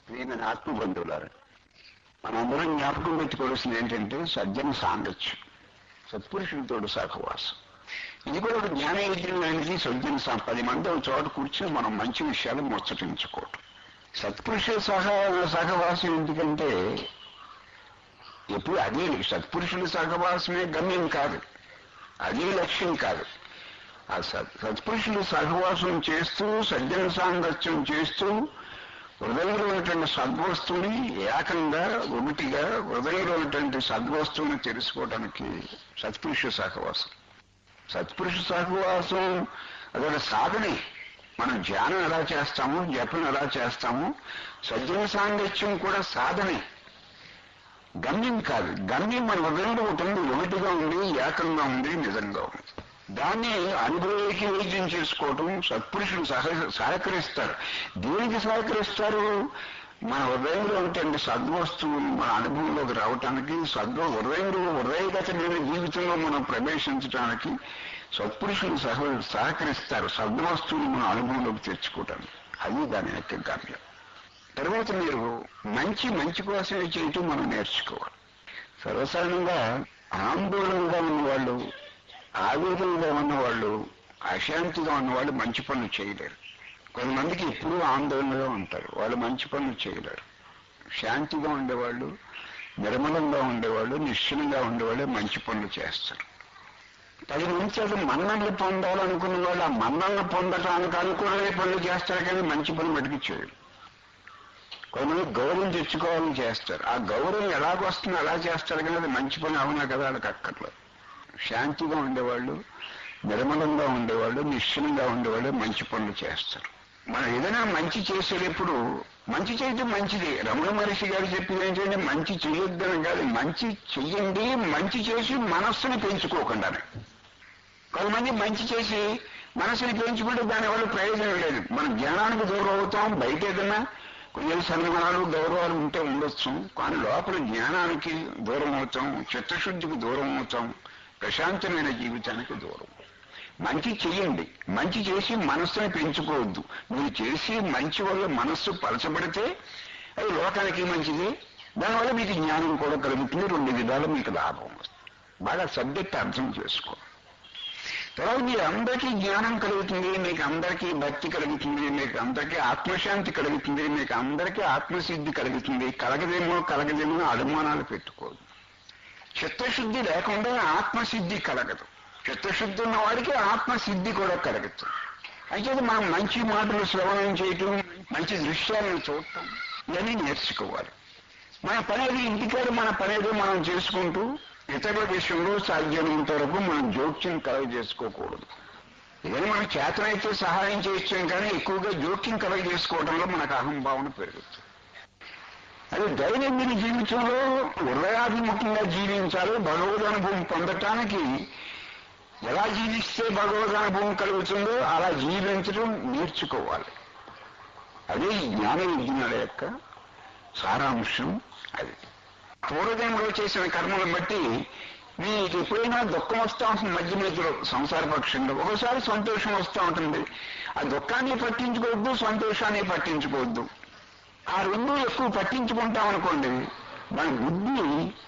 ప్రియమైన ఆత్మబంధువులారా మనందరం జ్ఞాపకం పెట్టుకోవాల్సింది ఏంటంటే సజ్జన సాంగత్యం సత్పురుషులతో సహవాసం ఇది కూడా ఒక జ్ఞాన యజ్ఞానికి సజ్జన సా- పది మంది ఒక చోట కూర్చుని మనం మంచి విషయాలు ముచ్చటించుకోవటం సత్పురుషుల సహ సహవాసం ఎందుకంటే ఎప్పుడు అదే సత్పురుషుల సహవాసమే గమ్యం కాదు అదే లక్ష్యం కాదు ఆ సత్ సత్పురుషులు సహవాసం చేస్తూ సజ్జన సాంగత్యం చేస్తూ హృదయంలో ఉన్నటువంటి సద్వస్తువుని ఏకంగా ఒకటిగా హృదయంలో ఉన్నటువంటి సద్వస్తువుని తెలుసుకోవడానికి సత్పురుష సహవాసం సత్పురుష సహవాసం అదొక సాధనే మనం ధ్యానం ఎలా చేస్తాము జపం ఎలా చేస్తాము సజ్జన సాంగత్యం కూడా సాధనే గమ్యం కాదు గమ్యం మన హృదయంలో ఉంటుంది ఒకటిగా ఉంది ఏకంగా ఉంది నిజంగా ఉంది దాన్ని అనుభవకి వైద్యం చేసుకోవటం సత్పురుషులు సహ సహకరిస్తారు దేనికి సహకరిస్తారు మన హృదయంలో ఉంటే సద్వస్తువు మన అనుభవంలోకి రావటానికి సద్వ హృదయంలో హృదయగతమైన జీవితంలో మనం ప్రవేశించడానికి సత్పురుషులు సహ సహకరిస్తారు సద్వస్తువుని మన అనుభవంలోకి తెచ్చుకోవటానికి అది దాని యొక్క గమ్యం తర్వాత మీరు మంచి మంచి కోసమే చేయటం మనం నేర్చుకోవాలి సర్వసాధారణంగా ఆందోళనగా ఉన్నవాళ్ళు ఆవేదనగా ఉన్నవాళ్ళు అశాంతిగా ఉన్నవాళ్ళు మంచి పనులు చేయలేరు కొంతమందికి ఎప్పుడూ ఆందోళనగా ఉంటారు వాళ్ళు మంచి పనులు చేయలేరు శాంతిగా ఉండేవాళ్ళు నిర్మలంగా ఉండేవాళ్ళు నిశ్చలంగా ఉండేవాళ్ళు మంచి పనులు చేస్తారు పది మంది అది మన్నల్ని పొందాలనుకున్న వాళ్ళు ఆ మన్నల్ని పొందటానికి అనుకూలమైన పనులు చేస్తారు కానీ మంచి పనులు మటుకు చేయరు కొంతమంది గౌరవం తెచ్చుకోవాలని చేస్తారు ఆ గౌరవం ఎలాగొస్తుందో అలా చేస్తారు కానీ అది మంచి పని అవునా కదా వాళ్ళకి అక్కర్లేదు శాంతిగా ఉండేవాళ్ళు నిర్మలంగా ఉండేవాళ్ళు నిశ్చలంగా ఉండేవాళ్ళు మంచి పనులు చేస్తారు మనం ఏదైనా మంచి చేసేటప్పుడు మంచి చేయటం మంచిది రమణ మహర్షి గారు చెప్పింది ఏంటంటే మంచి చేయొద్దని కాదు మంచి చెయ్యండి మంచి చేసి మనస్సుని పెంచుకోకుండా కొంతమంది మంచి చేసి మనసుని పెంచుకుంటే దానివల్ల ప్రయోజనం లేదు మన జ్ఞానానికి దూరం అవుతాం బయట ఏదైనా కొన్ని సన్మానాలు గౌరవాలు ఉంటే ఉండొచ్చు కానీ లోపల జ్ఞానానికి దూరం అవుతాం చిత్తశుద్ధికి దూరం అవుతాం ప్రశాంతమైన జీవితానికి దూరం మంచి చెయ్యండి మంచి చేసి మనస్సుని పెంచుకోవద్దు మీరు చేసి మంచి వల్ల మనస్సు పలచబడితే అది లోకానికి మంచిది దానివల్ల మీకు జ్ఞానం కూడా కలుగుతుంది రెండు విధాలు మీకు లాభం వస్తుంది బాగా సబ్జెక్ట్ అర్థం చేసుకో తర్వాత మీ అందరికీ జ్ఞానం కలుగుతుంది మీకు అందరికీ భక్తి కలుగుతుంది మీకు అందరికీ ఆత్మశాంతి కలుగుతుంది మీకు అందరికీ ఆత్మసిద్ధి కలుగుతుంది కలగదేమో కలగదేమో అని అనుమానాలు పెట్టుకోదు చిత్తశుద్ధి లేకుండా ఆత్మసిద్ధి కలగదు చిత్తశుద్ధి ఉన్న వాడికి ఆత్మసిద్ధి కూడా కలగదు అయితే మనం మంచి మాటలు శ్రవణం చేయటం మంచి దృశ్యాలను చూడటం ఇవన్నీ నేర్చుకోవాలి మన పనేది ఇంటికాడ మన పనేది మనం చేసుకుంటూ ఇతరుల విషయంలో సాధ్యమైనంత వరకు మనం జోక్యం కలగ చేసుకోకూడదు ఇదని మనం చేతనైతే సహాయం చేయొచ్చాం కానీ ఎక్కువగా జోక్యం కలగ చేసుకోవడంలో మనకు అహంభావన పెరుగుతుంది అది దైనందిన జీవితంలో హృదయాభిముఖంగా జీవించాలి భగవద్ అనుభవం పొందటానికి ఎలా జీవిస్తే భగవద్ అనుభవం కలుగుతుందో అలా జీవించడం నేర్చుకోవాలి అదే ఈ జ్ఞాన విజ్ఞాన యొక్క సారాంశం అది పూర్వజన్మలో చేసిన కర్మలను బట్టి మీకు ఎప్పుడైనా దుఃఖం వస్తూ ఉంటుంది మధ్య మధ్యలో సంసార పక్షంలో ఒకసారి సంతోషం వస్తూ ఉంటుంది ఆ దుఃఖాన్ని పట్టించుకోవద్దు సంతోషాన్ని పట్టించుకోవద్దు ఆ రెండు ఎక్కువ పట్టించుకుంటాం అనుకోండి మన బుద్ధి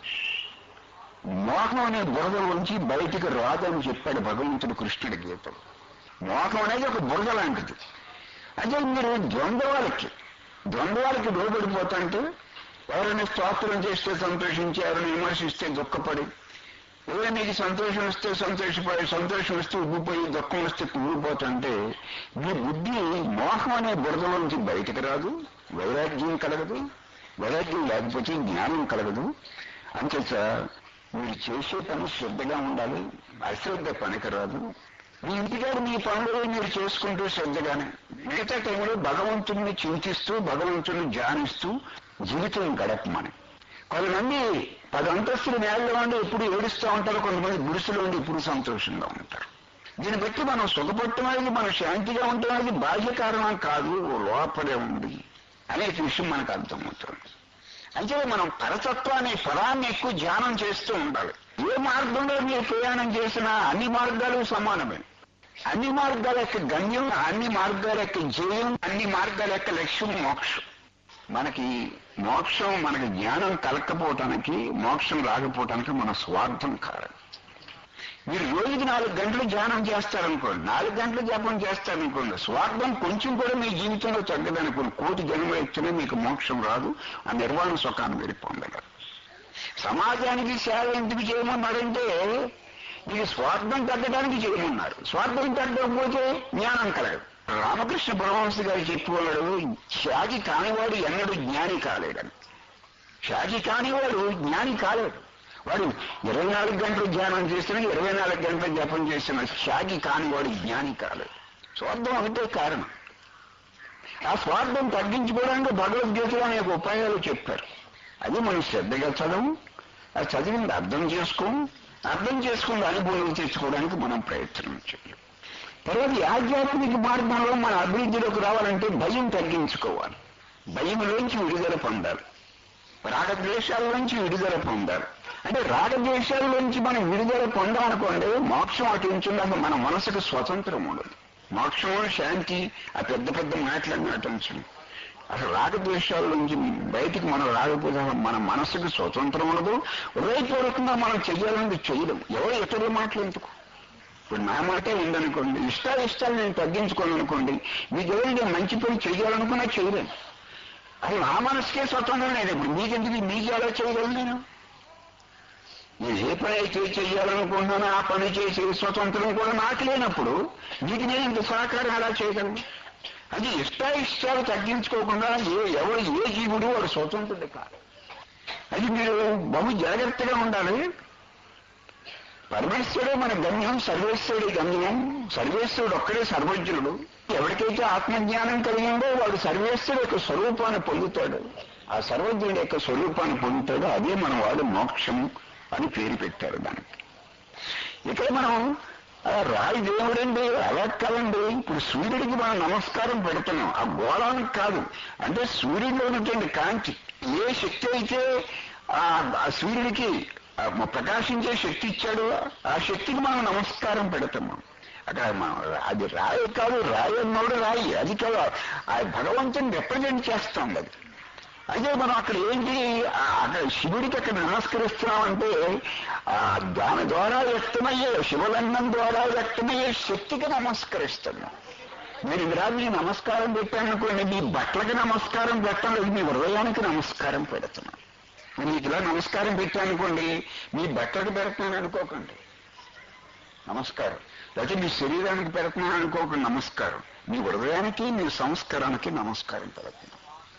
మోహం అనే బురద నుంచి బయటికి రాదని చెప్పాడు భగవంతుడు కృష్ణుడి గీతలు మోహం అనేది ఒక బురద లాంటిది అదే మీరు ద్వంద్వాలకి ద్వంద్వాలకి లోబడిపోతుంటే ఎవరైనా స్తోత్రం చేస్తే సంతోషించి ఎవరైనా విమర్శిస్తే దుఃఖపడి ఎవరైనా నీకు సంతోషం వస్తే సంతోషపడి సంతోషం వస్తే ఉబ్బిపోయి దుఃఖం వస్తే ఉబ్బిపోతుంటే మీ బుద్ధి మోహం అనే బురద నుంచి బయటకు రాదు వైరాగ్యం కలగదు వైరాగ్యం లేకపోతే జ్ఞానం కలగదు అంచేత మీరు చేసే పని శ్రద్ధగా ఉండాలి అశ్రద్ధ పనికిరాదు మీ ఇంటికాడ మీ పనులు మీరు చేసుకుంటూ శ్రద్ధగానే మిగతా టైంలో భగవంతుడిని చింతిస్తూ భగవంతుడిని ధ్యానిస్తూ జీవితం గడపమని కొంతమంది పది అంతస్తుల నేలలో ఉండి ఎప్పుడు ఏడుస్తూ ఉంటారు కొంతమంది గుడిసెలో ఉండి ఇప్పుడు సంతోషంగా ఉంటారు దీన్ని బట్టి మనం సుఖపడటం అనేది మనం శాంతిగా ఉండటం అనేది బాహ్య కారణం కాదు లోపలే ఉంది అనే విషయం మనకు అర్థమవుతుంది అంటే మనం పరతత్వాన్ని ఫలాన్ని ఎక్కువ ధ్యానం చేస్తూ ఉండాలి ఏ మార్గంలో మీరు ప్రయాణం చేసినా అన్ని మార్గాలు సమానమే అన్ని మార్గాల యొక్క గమ్యం అన్ని మార్గాల యొక్క జయం అన్ని మార్గాల యొక్క లక్ష్యం మోక్షం మనకి మోక్షం మనకి జ్ఞానం కలక్కపోవటానికి మోక్షం రాకపోవటానికి మన స్వార్థం కారణం మీరు రోజుకి నాలుగు గంటలు ధ్యానం చేస్తారనుకోండి నాలుగు గంటలు జపం చేస్తారనుకోండి స్వార్థం కొంచెం కూడా మీ జీవితంలో తగ్గదనుకోండి కోటి జన్మలు ఎత్తునే మీకు మోక్షం రాదు ఆ నిర్వాణ సుఖాన్ని మీరు పొందగలరు సమాజానికి సేవ ఎందుకు చేయమన్నారంటే మీకు స్వార్థం తగ్గడానికి చేయమన్నారు స్వార్థం తగ్గకపోతే జ్ఞానం కలగదు రామకృష్ణ పరమహంస గారు చెప్పుకున్నాడు షాకి కానివాడు ఎన్నడూ జ్ఞాని కాలేడని షాకి కానివాడు జ్ఞాని కాలేడు వాడు ఇరవై నాలుగు గంటలు ధ్యానం చేసిన ఇరవై నాలుగు గంటలు జపం చేసిన షాకి కానివాడు జ్ఞాని కాలేడు స్వార్థం ఒకటే కారణం ఆ స్వార్థం తగ్గించుకోవడానికి భగవద్గీతలో అనేక ఉపాయాలు చెప్పారు అది మనం శ్రద్ధగా చదవం అది చదివింది అర్థం చేసుకోం అర్థం చేసుకుని అనుభవం తెచ్చుకోవడానికి మనం ప్రయత్నం చేయాలి తర్వాత ఈ ఆధ్యాత్మిక మార్గంలో మన అభివృద్ధిలోకి రావాలంటే భయం తగ్గించుకోవాలి భయంలోంచి విడుదల పొందాలి రాగద్వేషాల్లోంచి విడుదల పొందాలి అంటే రాగద్వేషాల్లోంచి మనం విడుదల పొందామనుకోండి మోక్షం అటు ఉంచుంది అసలు మన మనసుకు స్వతంత్రం ఉండదు మోక్షము శాంతి ఆ పెద్ద పెద్ద మాటలన్నీ అటు ఉంచండి అసలు రాగద్వేషాల నుంచి బయటికి మనం రాకపోతే అసలు మన మనసుకు స్వతంత్రం ఉండదు హృదయపూర్వకంగా మనం చెయ్యాలని చేయడం ఎవరు ఇతరుల మాటలు ఎందుకు ఇప్పుడు నా మాటే ఉందనుకోండి ఇష్టాలు ఇష్టాలు నేను తగ్గించుకోను అనుకోండి మీకు ఎవరు నేను మంచి పని చేయాలనుకున్నా చేయలేను అది నా మనసుకే స్వతంత్రం లేదు ఇప్పుడు మీకెందుకు మీకు ఎలా చేయగలను నేను నేను ఏ పని అయితే చేయాలనుకుంటున్నానో ఆ పని చేసే స్వతంత్రం కూడా నాకు లేనప్పుడు మీకు నేను ఇంత సహకారం ఎలా చేయగలను అది ఇష్టాయిష్టాలు తగ్గించుకోకుండా ఏ ఎవరు ఏ జీవుడు వాడు స్వతంత్రుడు కాదు అది మీరు బహు జాగ్రత్తగా ఉండాలి పరమేశ్వరుడే మన గమ్యం సర్వేశ్వరుడి గమ్యం సర్వేశ్వరుడు ఒక్కడే సర్వజ్ఞుడు ఎవరికైతే ఆత్మజ్ఞానం కలిగిందో వాడు సర్వేశ్వరుడు యొక్క స్వరూపాన్ని పొందుతాడు ఆ సర్వజ్ఞుడి యొక్క స్వరూపాన్ని పొందుతాడు అదే మన వాడు మోక్షం అని పేరు పెట్టారు దానికి ఇక్కడ మనం ఆ రాయి దేవుడండి అలా కాదండి ఇప్పుడు సూర్యుడికి మనం నమస్కారం పెడుతున్నాం ఆ గోళానికి కాదు అంటే సూర్యుడిలో ఉన్నటువంటి కాంతి ఏ శక్తి అయితే ఆ ఆ సూర్యుడికి ఆ ప్రకాశించే శక్తి ఇచ్చాడు ఆ శక్తికి మనం నమస్కారం పెడతాము అక్కడ మనం అది రాయి కాదు రాయి అన్నోడు రాయి అది కాదు ఆ భగవంతుని రిప్రజెంట్ చేస్తాం అది అయితే మనం అక్కడ ఏంటి ఆ అక్కడ శివుడికి అక్కడ నమస్కరిస్తున్నామంటే ఆ దాని ద్వారా వ్యక్తమయ్యే శివలింగం ద్వారా వ్యక్తమయ్యే శక్తికి నమస్కరిస్తున్నాం నేను ఇంద్రా మీ నమస్కారం పెట్టాననుకోండి మీ బట్టలకి నమస్కారం పెట్టడం లేదు మీ హృదయానికి నమస్కారం పెడుతున్నాను నేను మీకు ఇలా నమస్కారం పెట్టానుకోండి మీ బట్టలకు పెడుతున్నాను అనుకోకండి నమస్కారం లేకపోతే మీ శరీరానికి పెడుతున్నాను అనుకోకండి నమస్కారం మీ హృదయానికి మీ సంస్కారానికి నమస్కారం పెడుతున్నాను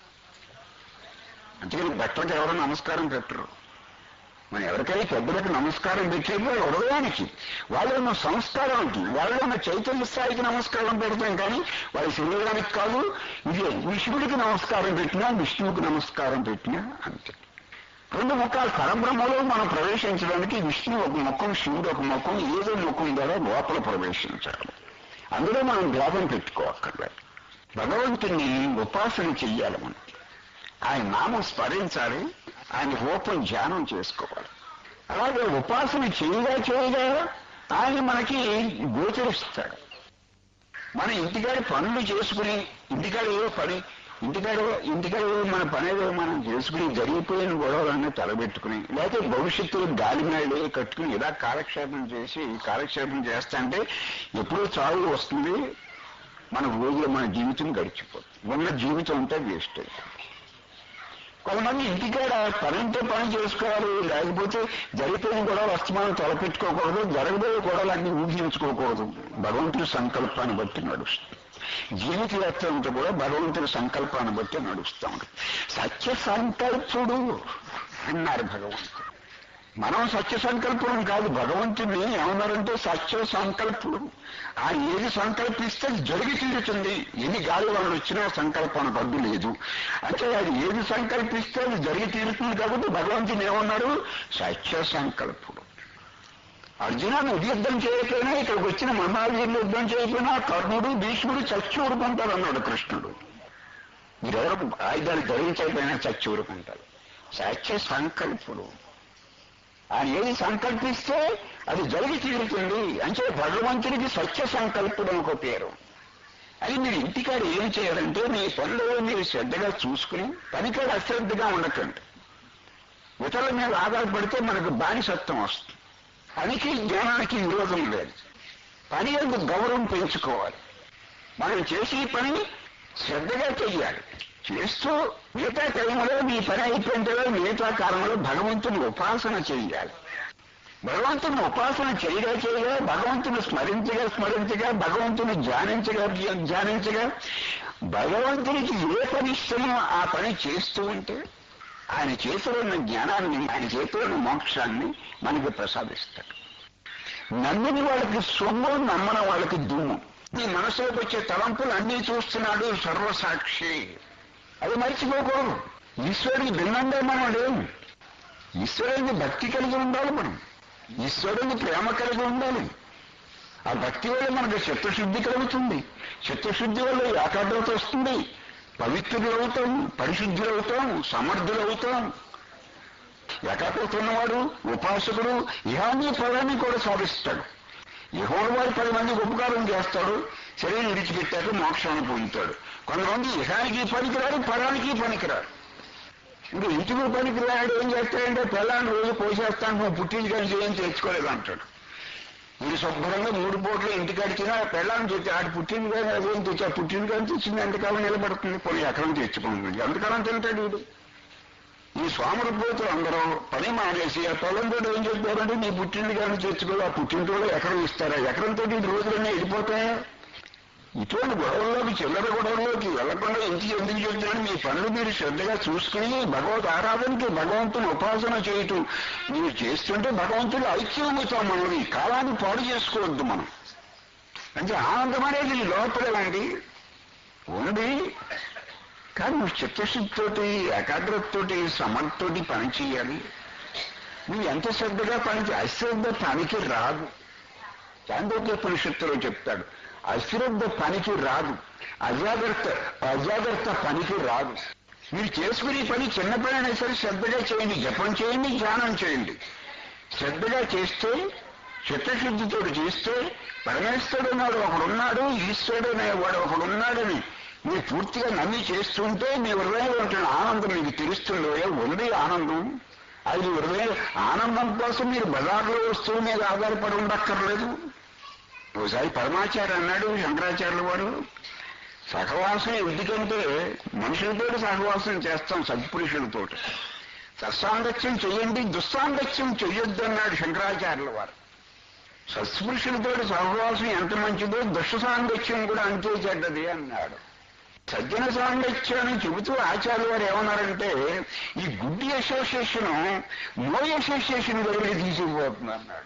అంతేకాని బట్టలకు ఎవరో నమస్కారం పెట్టరు మనం ఎవరికైనా పెద్దలకు నమస్కారం పెట్టేది వాళ్ళ హృదయానికి వాళ్ళు ఉన్న సంస్కారానికి వాళ్ళు ఉన్న చైతన్య స్థాయికి నమస్కారం పెడతాం కానీ వాళ్ళ శరీరానికి కాదు ఇది విష్ణుడికి నమస్కారం పెట్టినా విష్ణువుకి నమస్కారం పెట్టినా అంతే రెండు ముఖాలు పరబ్రహ్మలో మనం ప్రవేశించడానికి విష్ణు ఒక ముఖం శివుడు ఒక ముఖం ఏదో ముఖం ద్వారా లోపల ప్రవేశించాలి అందులో మనం భేదం పెట్టుకోక్కర్లేదు భగవంతుని ఉపాసన చెయ్యాలి మనం ఆయన నామం స్మరించాలి ఆయన రూపం ధ్యానం చేసుకోవాలి అలాగే ఉపాసన చేయగా చేయగా ఆయన మనకి గోచరిస్తాడు మన ఇంటికాడ పనులు చేసుకుని ఇంటికాడ ఏదో పని ఇంటికాడ ఇంటికాడ ఏదో మన పని ఏదో మనం చేసుకుని జరిగిపోయిన గొడవలన్నీ తలబెట్టుకుని లేకపోతే భవిష్యత్తులో గాలి మేళ కట్టుకుని ఇలా కాలక్షేపం చేసి కాలక్షేపం చేస్తా అంటే ఎప్పుడో చావు వస్తుంది మన రోజులో మన జీవితం గడిచిపోతుంది ఉన్న జీవితం అంతా వేస్ట్ అయిపోతుంది కొంతమంది ఇంటికాడ పనంటే పని చేసుకోవాలి లేకపోతే జరిగిపోయిన గొడవలు అస్తమానం తలపెట్టుకోకూడదు జరగబోయే గొడవలన్నీ ఊహించుకోకూడదు భగవంతుడి సంకల్పాన్ని బట్టి నడుస్తుంది జీవిత యాత్ర అంతా కూడా భగవంతుడి సంకల్పాన్ని బట్టి నడుస్తూ ఉంటుంది సత్య సంకల్పుడు అన్నారు భగవంతుడు మనం సత్య సంకల్పం కాదు భగవంతుడిని ఏమన్నారంటే సత్య సంకల్పుడు ఆ ఏది సంకల్పిస్తే అది జరిగి తీరుతుంది ఎన్ని గాలి వాళ్ళు వచ్చినా సంకల్పానికి అడ్డు లేదు అంటే అది ఏది సంకల్పిస్తే అది జరిగి తీరుతుంది కాబట్టి భగవంతుడు ఏమన్నాడు సత్య సంకల్పుడు అర్జున నువ్వు యుద్ధం చేయకపోయినా ఇక్కడికి వచ్చిన మహావీరులు యుద్ధం చేయకపోయినా కర్ణుడు భీష్ముడు చచ్చి ఊరుకుంటాడు అన్నాడు కృష్ణుడు మీరెవరు ఆయుధాలు ధరించకపోయినా చచ్చి ఊరుకుంటారు సత్య సంకల్పుడు ఆయన ఏది సంకల్పిస్తే అది జరిగి తీరుతుంది అంటే భగవంతుడికి సత్య సంకల్పుడు అని ఒక పేరు అది మీరు ఇంటికాడ ఏం చేయాలంటే మీ పనులలో మీరు శ్రద్ధగా చూసుకుని పనికాడ అశ్రద్ధగా ఉండకండి ఇతరుల మీద ఆధారపడితే మనకు బానిసత్వం వస్తుంది పనికి జ్ఞానానికి విరోధం లేదు పని ఎందుకు గౌరవం పెంచుకోవాలి మనం చేసే పని శ్రద్ధగా చెయ్యాలి చేస్తూ మిగతా టైంలో మీ పని అయిపోయిన తర్వాత మిగతా కాలంలో భగవంతుని ఉపాసన చెయ్యాలి భగవంతుని ఉపాసన చేయగా చేయగా భగవంతుని స్మరించగా స్మరించగా భగవంతుని ధ్యానించగా ధ్యానించగా భగవంతునికి ఏ పని ఇష్టమో ఆ పని చేస్తూ ఉంటే ఆయన చేతిలో ఉన్న జ్ఞానాన్ని ఆయన చేతిలో ఉన్న మోక్షాన్ని మనకి ప్రసాదిస్తాడు నమ్మిన వాళ్ళకి సొమ్ము నమ్మన వాళ్ళకి దుమ్ము నీ మనసులోకి వచ్చే తలంపులు అన్నీ చూస్తున్నాడు సర్వసాక్షి అది మర్చిపోకూడదు ఈశ్వరుడికి భిన్నంగా మనం లేము ఈశ్వరుడికి భక్తి కలిగి ఉండాలి మనం ఈశ్వరుడిని ప్రేమ కలిగి ఉండాలి ఆ భక్తి వల్ల మనకు చిత్తశుద్ధి కలుగుతుంది చిత్తశుద్ధి వల్ల ఏకాగ్రత వస్తుంది పవిత్రులు అవుతాం పరిశుద్ధులు అవుతాం సమర్థులు అవుతాం ఏకాగ్రత ఉన్నవాడు ఉపాసకుడు ఇహాన్ని పదాన్ని కూడా సాధిస్తాడు యహోడు వాడు పది మందికి ఉపకారం చేస్తాడు శరీరం విడిచిపెట్టాక మోక్షాన్ని పొందుతాడు కొంతమంది ఇహానికి పనికిరారు పరానికి పనికిరారు ఇంకా ఇంటికి పనికిరాడు ఏం చేస్తాడంటే పిల్లాన్ని రోజు పోసేస్తాను నువ్వు పుట్టింది కానీ ఏం తెచ్చుకోలేదు అంటాడు వీడు శుభ్రంగా మూడు పూటలు ఇంటికడిచినా పెళ్ళాన్ని తెచ్చి ఆడు పుట్టింది కానీ అదేం తెచ్చి ఆ పుట్టింది కానీ తెచ్చింది ఎంతకాలం నిలబడుతుంది కొన్ని ఎకరం తెచ్చుకుంటుంది ఎంతకాలం తింటాడు వీడు ఈ స్వాములు పోతులు అందరూ పని మానేసి ఆ పొలంతో ఏం చెప్పారంటే నీ పుట్టింది కానీ తెచ్చుకో ఆ పుట్టింటోళ్ళు ఎకరం ఇస్తారా ఎకరంతో ఈ రోజులన్నీ వెళ్ళిపోతాయా ఇటువంటి గొడవల్లోకి చిల్లర గొడవల్లోకి వెళ్లకుండా ఇంటికి ఎందుకు చెప్తున్నాను మీ పనులు మీరు శ్రద్ధగా చూసుకుని భగవత్ ఆరాధనకి భగవంతుని ఉపాసన చేయటం మీరు చేస్తుంటే భగవంతుడు ఐక్యమవుతాం మనల్ని కాలాన్ని పాడు చేసుకోవద్దు మనం అంటే ఆనందం అనేది నీ లోపలేనండి ఉంది కానీ నువ్వు చిత్తశుద్ధితోటి ఏకాగ్రతతోటి సమర్థతోటి పని చేయాలి నువ్వు ఎంత శ్రద్ధగా పని చే- అశ్రద్ధ పనికి రాదు చాంద్రోపనిషత్తులో చెప్తాడు అశ్రద్ధ పనికి రాదు అజాగ్రత్త అజాగ్రత్త పనికి రాదు మీరు చేసుకునే పని చిన్న పని అయినా సరే శ్రద్ధగా చేయండి జపం చేయండి ధ్యానం చేయండి శ్రద్ధగా చేస్తే చిత్తశుద్ధితో చేస్తే పరమేశ్వరుడు నాడు ఒకడున్నాడు ఈశ్వరుడు అనేవాడు ఒకడున్నాడని మీరు పూర్తిగా నమ్మి చేస్తుంటే మీ హృదయంలో ఉంటున్న ఆనందం మీకు తెలుస్తుందో ఉంది ఆనందం అది హృదయం ఆనందం కోసం మీరు బజార్లో వస్తువు మీద ఆధారపడి ఉండక్కర్లేదు ఒకసారి పరమాచార్య అన్నాడు శంకరాచార్యుల వారు సహవాసం ఎందుకంటే మనుషులతో సహవాసం చేస్తాం సత్పురుషులతో సత్సాంగత్యం చెయ్యండి దుస్సాంగత్యం చెయ్యొద్దు అన్నాడు శంకరాచార్యుల వారు సత్పురుషులతో సహవాసం ఎంత మంచిదో దుష్ట సాంగత్యం కూడా అంతే చెడ్డది అన్నాడు సజ్జన సాంగత్యం అని చెబుతూ ఆచార్య వారు ఏమన్నారంటే ఈ గుడ్డి అసోసియేషన్ నో అసోసియేషన్ దగ్గరికి తీసుకుపోతుంది అన్నాడు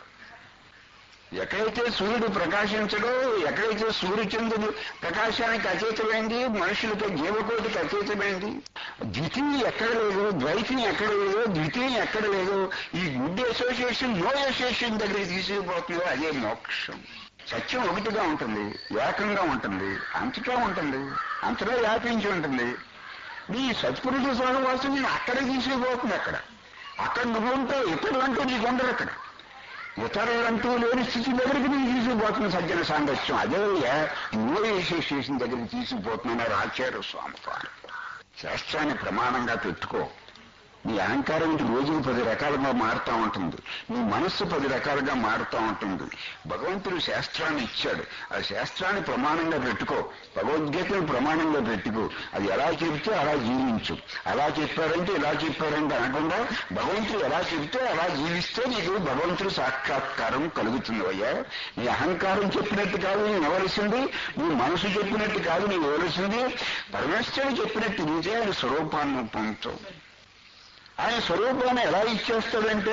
ఎక్కడైతే సూర్యుడు ప్రకాశించడో ఎక్కడైతే సూర్యచంద్రుడు ప్రకాశానికి అతీతమైంది మనుషులతో జీవకోటికి అతీతమైంది ద్వితీయం ఎక్కడ లేదు ద్వైతం ఎక్కడ లేదు ద్వితీయం ఎక్కడ లేదు ఈ గుడ్ అసోసియేషన్ నో అసోసియేషన్ దగ్గరికి తీసుకుపోతుందో అదే మోక్షం సత్యం ఒకటిగా ఉంటుంది ఏకంగా ఉంటుంది అంతటా ఉంటుంది అంతటా వ్యాపించి ఉంటుంది నీ సత్పురుష సహవాసం నేను అక్కడే తీసుకుపోతుంది అక్కడ అక్కడ నువ్వు ఉంటావు ఇతరులంటూ నీకు ఉండరు అక్కడ ఇతరులంటూ లేని స్థితి దగ్గరికి నీకు తీసుకుపోతుంది సజ్జన సాంగత్యం అదే నో అసోసియేషన్ దగ్గరికి తీసుకుపోతున్నారు ఆచార్య స్వామి వారు శాస్త్రాన్ని ప్రమాణంగా పెట్టుకో నీ అహంకారం ఇంటి రోజులు పది రకాలుగా మారుతూ ఉంటుంది నీ మనస్సు పది రకాలుగా మారుతూ ఉంటుంది భగవంతుడు శాస్త్రాన్ని ఇచ్చాడు ఆ శాస్త్రాన్ని ప్రమాణంగా పెట్టుకో భగవద్గీతను ప్రమాణంగా పెట్టుకో అది ఎలా చెబితే అలా జీవించు అలా చెప్పారంటే ఇలా చెప్పారంటే అనకుండా భగవంతుడు ఎలా చెబితే అలా జీవిస్తే నీకు భగవంతుడు సాక్షాత్కారం కలుగుతుంది అయ్యా నీ అహంకారం చెప్పినట్టు కాదు నేను ఇవ్వవలసింది నీ మనసు చెప్పినట్టు కాదు నీవు ఇవ్వవలసింది పరమేశ్వరుడు చెప్పినట్టు నీకే ఆయన స్వరూపాన్ని పొందుతావు ఆయన స్వరూపాన్ని ఎలా ఇచ్చేస్తాడంటే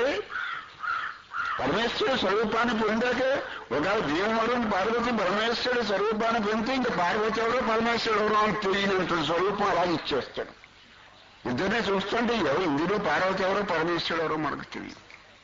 పరమేశ్వరుడు స్వరూపాన్ని పొందాక ఒకవేళ భీమవరం పార్వతి పరమేశ్వరుడు స్వరూపాన్ని పొందితే ఇంకా పార్వతి ఎవరో పరమేశ్వరుడు ఎవరో అని తెలియనంత స్వరూపం అలా ఇచ్చేస్తాడు ఇద్దరిని చూస్తుంటే ఎవరు ఇందులో పార్వతి ఎవరో పరమేశ్వరుడు ఎవరో మనకు తెలియదు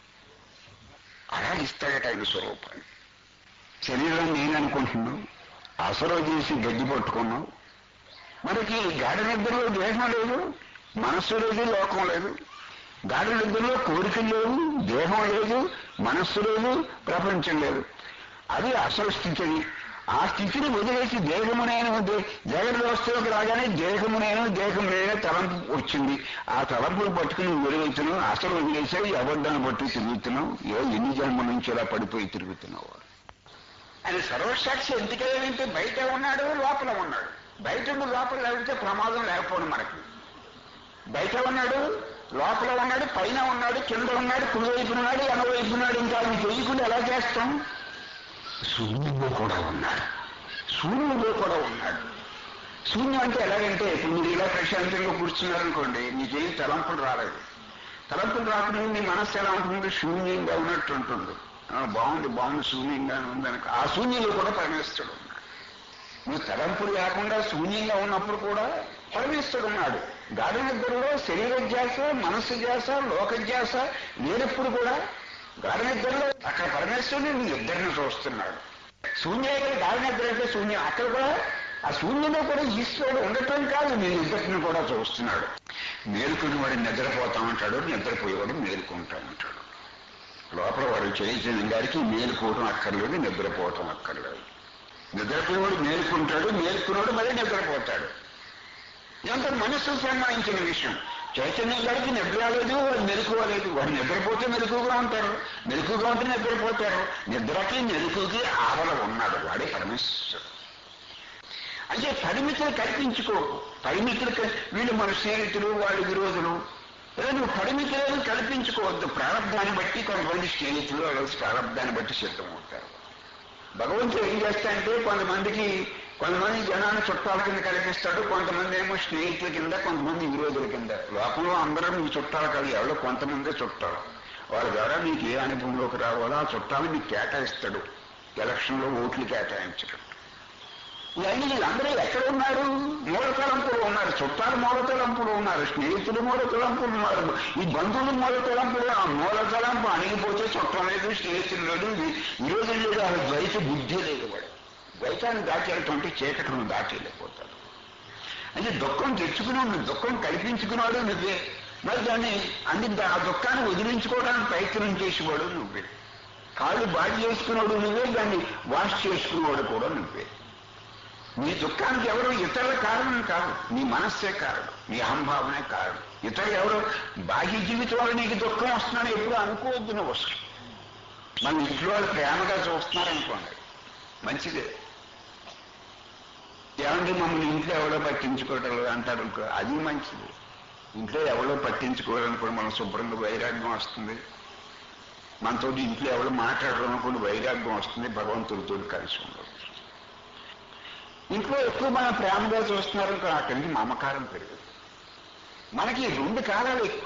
అలా ఇస్తాడట ఆయన స్వరూపాన్ని శరీరాన్ని నేను అనుకుంటున్నావు అసలు చేసి గడ్డి పట్టుకున్నావు మనకి గాఢ నిద్రలో దేహం లేదు మనస్సు లేదు లోకం లేదు గాఢ నిద్రలో కోరికలు లేవు దేహం లేదు మనస్సు లేదు ప్రపంచం లేదు అది అసలు స్థితి అది ఆ స్థితిని వదిలేసి దేహము నేను దే- జగన్ వ్యవస్థలోకి రాగానే దేహము నేను దేహము నేను తలంపు వచ్చింది ఆ తలంపును పట్టుకుని నువ్వు వదిలేస్తున్నావు అసలు వదిలేసావు ఈ అబద్ధాన్ని పట్టుకు తిరుగుతున్నావు ఏ ఎన్ని జన్మ నుంచి ఇలా పడిపోయి తిరుగుతున్నావు ఆయన సర్వసాక్షి ఎందుకంటే బయట ఉన్నాడు లోపల ఉన్నాడు బయట ఉండి లోపల లేకపోతే ప్రమాదం లేకపోవడం మనకి బయట ఉన్నాడు లోపల ఉన్నాడు పైన ఉన్నాడు కింద ఉన్నాడు కుడివైపు ఉన్నాడు ఎనవైపు ఉన్నాడు ఇంకా అది తెలియకుండా ఎలా చేస్తాం శూన్యంలో కూడా ఉన్నాడు శూన్యంలో కూడా ఉన్నాడు శూన్యం అంటే ఎలాగంటే ఇప్పుడు మీరు ఇలా ప్రశాంతంగా కూర్చున్నారనుకోండి నీకేం తలంపులు రాలేదు తలంపులు రాకుండా నీ మనస్సు ఎలా ఉంటుంది శూన్యంగా ఉన్నట్టు ఉంటుంది ఆ, బాగుంది బాగుంది శూన్యంగా ఉంది అనుకో ఆ శూన్యంలో కూడా పరమేశ్వరుడు ఉన్నాడు నువ్వు తలంపులు లేకుండా శూన్యంగా ఉన్నప్పుడు కూడా పరమేశ్వరుడు ఉన్నాడు గాఢ నిద్రలో శరీర ధ్యాస మనస్సు ధ్యాస లోక ధ్యాస లేనప్పుడు కూడా గాఢ నిద్రలో అక్కడ పరమేశ్వరుని నీ ఇద్దరిని చూస్తున్నాడు శూన్యం గాఢ నిద్ర అంటే శూన్యం అక్కడ కూడా ఆ శూన్యంలో కూడా ఈశ్వరుడు ఉండటం కాదు నేను ఇద్దరిని కూడా చూస్తున్నాడు మేలుకుని వాడు నిద్రపోతా ఉంటాడు నిద్రపోయేవాడు మేలుకుంటా ఉంటాడు లోపల వాడు చేయించిన గారికి మేలుకోవటం అక్కర్లేదు నిద్రపోవటం అక్కర్లేదు నిద్రపోయేవాడు మేలుకుంటాడు మేలుకున్నాడు మళ్ళీ నిద్రపోతాడు ఇదంతా మనస్సు సంబంధించిన విషయం చైతన్యం గారికి నిద్ర రాలేదు వాడు మెలుకోలేదు వాడు నిద్రపోతే మెలకుగా ఉంటారు మెలకుగా ఉంటే నిద్రపోతారు నిద్రకి మెలకుకి ఆవల ఉన్నాడు వాడే పరమేశ్వరుడు అంటే పరిమితులు కల్పించుకోకు పరిమితులు క- వీళ్ళు మన స్నేహితులు వాళ్ళ విరోధులు లేదా నువ్వు పరిమితులను కల్పించుకోవద్దు ప్రారంభాన్ని బట్టి కొంతమంది స్నేహితులు వాళ్ళ ప్రారంభాన్ని బట్టి సిద్ధమవుతారు భగవంతుడు ఏం చేస్తాడంటే కొంతమందికి కొంతమంది జనాన్ని చుట్టాల కింద కల్పిస్తాడు కొంతమంది ఏమో స్నేహితుల కింద కొంతమంది విరోధుల కింద లోకంలో అందరూ మీ చుట్టాలు కాదు ఎవరో కొంతమందే చుట్టాలు వాళ్ళ ద్వారా మీకు ఏ అనుభవంలోకి రావాలో ఆ చుట్టాలు మీకు కేటాయిస్తాడు ఎలక్షన్లో ఓట్లు కేటాయించడం ఇవన్నీ వీళ్ళందరూ ఎక్కడ ఉన్నారు మూలతలంపులు ఉన్నారు చుట్టాలు మూలతలంపులు ఉన్నారు స్నేహితులు మూలతలంపులు ఉన్నారు ఈ బంధువులు మూలతలంపులు ఆ మూలతలంపు అణిగిపోతే చుట్టం లేదు స్నేహితులు లేదు ఈ- ఈ రోజు లేదు ఆ ద్వైత బుద్ధి లేదు వాడు ద్వైతాన్ని దాచేటువంటి చీకటిని దాచేయలేకపోతాడు అంటే దుఃఖం తెచ్చుకున్నాడు దుఃఖం కల్పించుకున్నాడు నువ్వే మరి దాన్ని అంటే దా- ఆ దుఃఖాన్ని వదిలించుకోవడానికి ప్రయత్నం చేసేవాడు నువ్వే కాళ్ళు బాగు చేసుకున్నాడు నువ్వే దాన్ని వాష్ చేసుకున్నవాడు కూడా నువ్వే నీ దుఃఖానికి ఎవరు ఇతరుల కారణం కాదు నీ మనస్సే కారణం నీ అహంభావనే కారణం ఇతరులు ఎవరు బాహ్య జీవితంలో నీకు దుఃఖం వస్తుందని ఎప్పుడు అనుకోవద్దు నువ్వు అసలు మన ఇంట్లో వాళ్ళు ప్రేమగా చూస్తున్నారనుకోండి మంచిదే ఏమంటే మమ్మల్ని ఇంట్లో ఎవరో పట్టించుకోవటం లేదు అంటారు అనుకో అది మంచిది ఇంట్లో ఎవరో పట్టించుకోవాలనుకోండి మనం శుభ్రంగా వైరాగ్యం వస్తుంది మనతో ఇంట్లో ఎవరు మాట్లాడరు అనుకోండి వైరాగ్యం వస్తుంది భగవంతుడితో కలిసి ఉండదు ఇంట్లో ఎక్కువ మనం ప్రేమగా చూస్తున్నారు అనుకో అక్కడి నుంచి మమకారం పెరుగుతుంది మనకి ఈ రెండు కాలాలు ఎక్కువ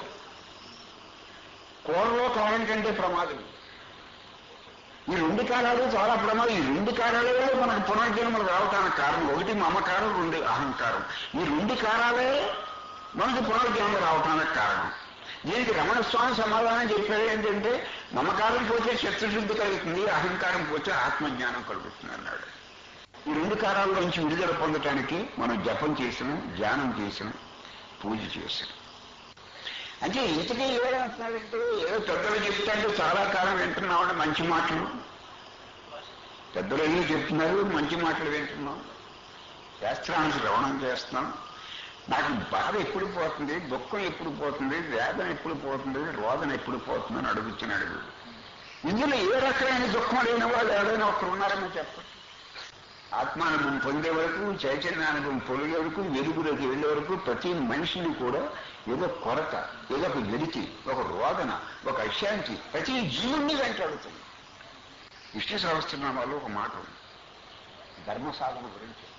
కూరలో కాలం కంటే ప్రమాదం ఈ రెండు కాలాలు చాలా ప్రమాదం ఈ రెండు కాలాలే మనకు పునర్జన్మలు రావటానికి కారణం ఒకటి మమకారం రెండు అహంకారం ఈ రెండు కాలాలే మనకు పునర్జన్మ రావటానికి కారణం దీనికి రమణ స్వామి సమాధానం చెప్పారు ఏంటంటే మమకారం పోతే శత్రుశుద్ధి కలుగుతుంది అహంకారం పోతే ఆత్మజ్ఞానం కలుగుతుంది అన్నాడు ఈ రెండు కాలాల నుంచి విడుదల పొందటానికి మనం జపం చేసిన ధ్యానం చేసిన పూజ చేసిన అంటే ఇంతకీ ఏమంటున్నాడంటే ఏదో పెద్దలు చెప్తాంటే చాలా కాలం వింటున్నామంటే మంచి మాటలు పెద్దలు ఏమీ చెప్తున్నారు మంచి మాటలు వింటున్నాం శాస్త్రాన్ని శ్రవణం చేస్తున్నాం నాకు బాధ ఎప్పుడు పోతుంది దుఃఖం ఎప్పుడు పోతుంది వేదన ఎప్పుడు పోతుంది రోదన ఎప్పుడు పోతుంది అని అడుగుతున్నాడు వీడు. ఇందులో ఏ రకమైన దుఃఖం లేని వాళ్ళు ఎవరైనా ఒకరు ఉన్నారని చెప్పండి ఆత్మానుభవం పొందే వరకు చైతన్యానుభవం పొందే వరకు వెలుగులోకి వెళ్ళే వరకు ప్రతి మనిషిని కూడా ఏదో కొరత ఏదో ఒక వెలితి ఒక రోదన ఒక అశాంతి ప్రతి జీవుణ్ణి వెంటాడుతుంది విష్ణు సహస్రనామాలో ఒక మాట ఉంది ధర్మ సాధన గురించి చెప్తారు.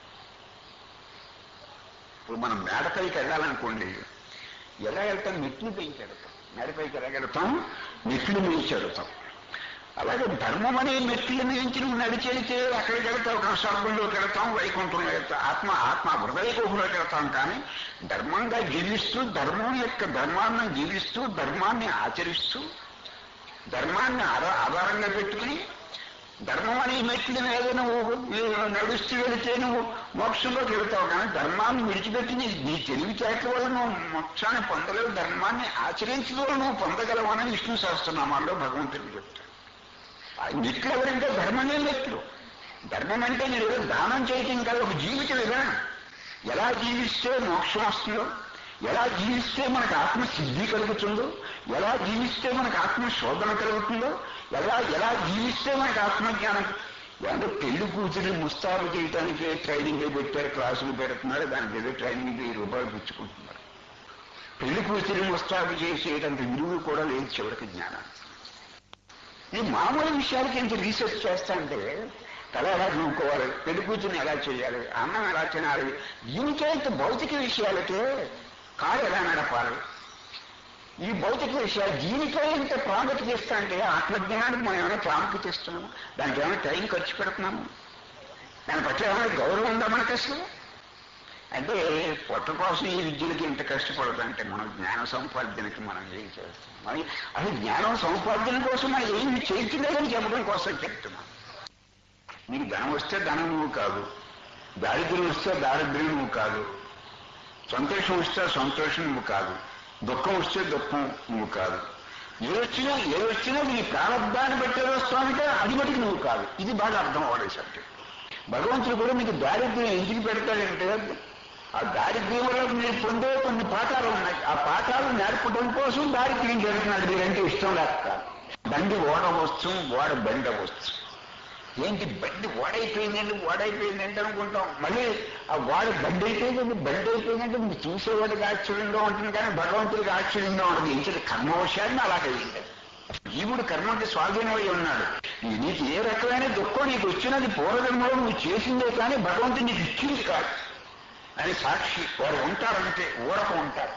ఇప్పుడు మనం మేడపైకి వెళ్ళాలనుకోండి ఎలా వెళ్తాం మెట్లు పైకి వెళ్తాం మేడపైకి ఎలా వెళ్తాం మెట్లు మించి వెళ్తాం అలాగే ధర్మం అనే మెట్లు మించి నువ్వు నడిచెడితే అక్కడికి వెళ్తావు ఒక స్వర్గంలోకి వెళ్తాం వైకుంఠంలో వెళ్తాం ఆత్మ ఆత్మ హృదయ గుహలోకి వెళ్తాం కానీ ధర్మంగా జీవిస్తూ ధర్మం యొక్క ధర్మాన్ని జీవిస్తూ ధర్మాన్ని ఆచరిస్తూ ధర్మాన్ని ఆధార ఆధారంగా పెట్టుకుని ధర్మం అనే మెట్ల మీద నువ్వు నడుస్తూ వెళితే నువ్వు మోక్షంలోకి వెళ్తావు కానీ ధర్మాన్ని విడిచిపెట్టి నీ నీ తెలివితేటల వల్ల నువ్వు మోక్షాన్ని పొందలేవు ధర్మాన్ని ఆచరించడం వల్ల నువ్వు పొందగలవు అని విష్ణు సహస్రనామాల్లో భగవంతుడు చెప్తాడు ఆ మెట్లు ఎవరంటే ధర్మమే మెట్లు ధర్మం అంటే మీరు ఏదో దానం చేయటం కాదు ఒక జీవిత విధానం ఎలా జీవిస్తే మోక్షం వస్తుందో ఎలా జీవిస్తే మనకు ఆత్మ సిద్ధి కలుగుతుందో ఎలా జీవిస్తే మనకు ఆత్మ శోధన కలుగుతుందో ఎలా ఎలా జీవిస్తే మనకు ఆత్మజ్ఞానం అంటే పెళ్లి కూతురు ముస్తాబు చేయడానికి ట్రైనింగ్ పెట్టారు క్లాసులు పెడుతున్నారు దానికి ఏదో ట్రైనింగ్ వెయ్యి రూపాయలు పుచ్చుకుంటున్నారు పెళ్లి కూతురు ముస్తాబు చేసేటంత విలువ కూడా లేదు చివరికి జ్ఞానం ఈ మామూలు విషయాలకి ఇంత రీసెర్చ్ చేస్తా అంటే తల ఎలా నూకోవాలి పెళ్లి కూతురుని ఎలా చేయాలి అన్నం ఎలా తినాలి దీనికే ఇంత భౌతిక విషయాలకే కారు ఎలా నడపాలి ఈ భౌతిక విషయాలు దీనికే ఇంత ప్రాముఖ్యత ఇస్తా అంటే ఆత్మజ్ఞానానికి మనం ఏమైనా ప్రాముఖ్యత ఇస్తున్నాము దానికి ఏమైనా టైం ఖర్చు పెడుతున్నాము దాని పట్ల ఏమైనా గౌరవం ఉందా మనకు అసలు అంటే పొట్ట కోసం ఈ విద్యలకి ఇంత కష్టపడదంటే మనం జ్ఞాన సంపాదనకి మనం ఏం చేస్తాం మనం అసలు జ్ఞానం సంపాదన కోసం మనం ఏమి చేయట్లేదని చెప్పడం కోసం చెప్తున్నాం నీకు ధనం వస్తే ధనం నువ్వు కాదు దారిద్ర్యం వస్తే దారిద్ర్యం నువ్వు కాదు సంతోషం వస్తే సంతోషం నువ్వు కాదు దుఃఖం వస్తే దుఃఖం నువ్వు కాదు ఏదొచ్చినా ఏదొచ్చినా నీ ప్రారంభాన్ని బట్టి వస్తామంటే అది బట్టి నువ్వు కాదు ఇది బాగా అర్థం అవ్వలేదు సబ్జెక్ట్ భగవంతుడు కూడా మీకు దారిద్ర్యం ఎందుకు పెడతాడంటే ఆ దారిద్ర్యం వల్ల మీరు పొందే కొన్ని పాఠాలు ఉన్నాయి ఆ పాఠాలు నేర్పడం కోసం దారిద్ర్యం జరుగుతున్నాడు మీరంటే ఇష్టం లేక బండి ఓడ వస్తు ఓడ బండ వస్తు ఏంటి బండి ఓడైపోయిందండి ఓడైపోయిందంటే అనుకుంటాం మళ్ళీ ఆ వాడ బండి అయిపోయిందండి బండి అయిపోయిందంటే మీరు చూసేవాడికి ఆశ్చర్యంగా ఉంటుంది కానీ భగవంతుడికి ఆశ్చర్యంగా ఉంటుంది ఇంచటి కర్మవశాన్ని అలాగైంది జీవుడు కర్మకి స్వాధీనమై ఉన్నాడు నీకు ఏ రకమైన దుఃఖం నీకు వచ్చినది పూర్వజన్మలో నువ్వు చేసిందే కానీ భగవంతుడు నీకు ఇచ్చింది కాదు అని సాక్షి వారు ఉంటారంటే ఊరక ఉంటారు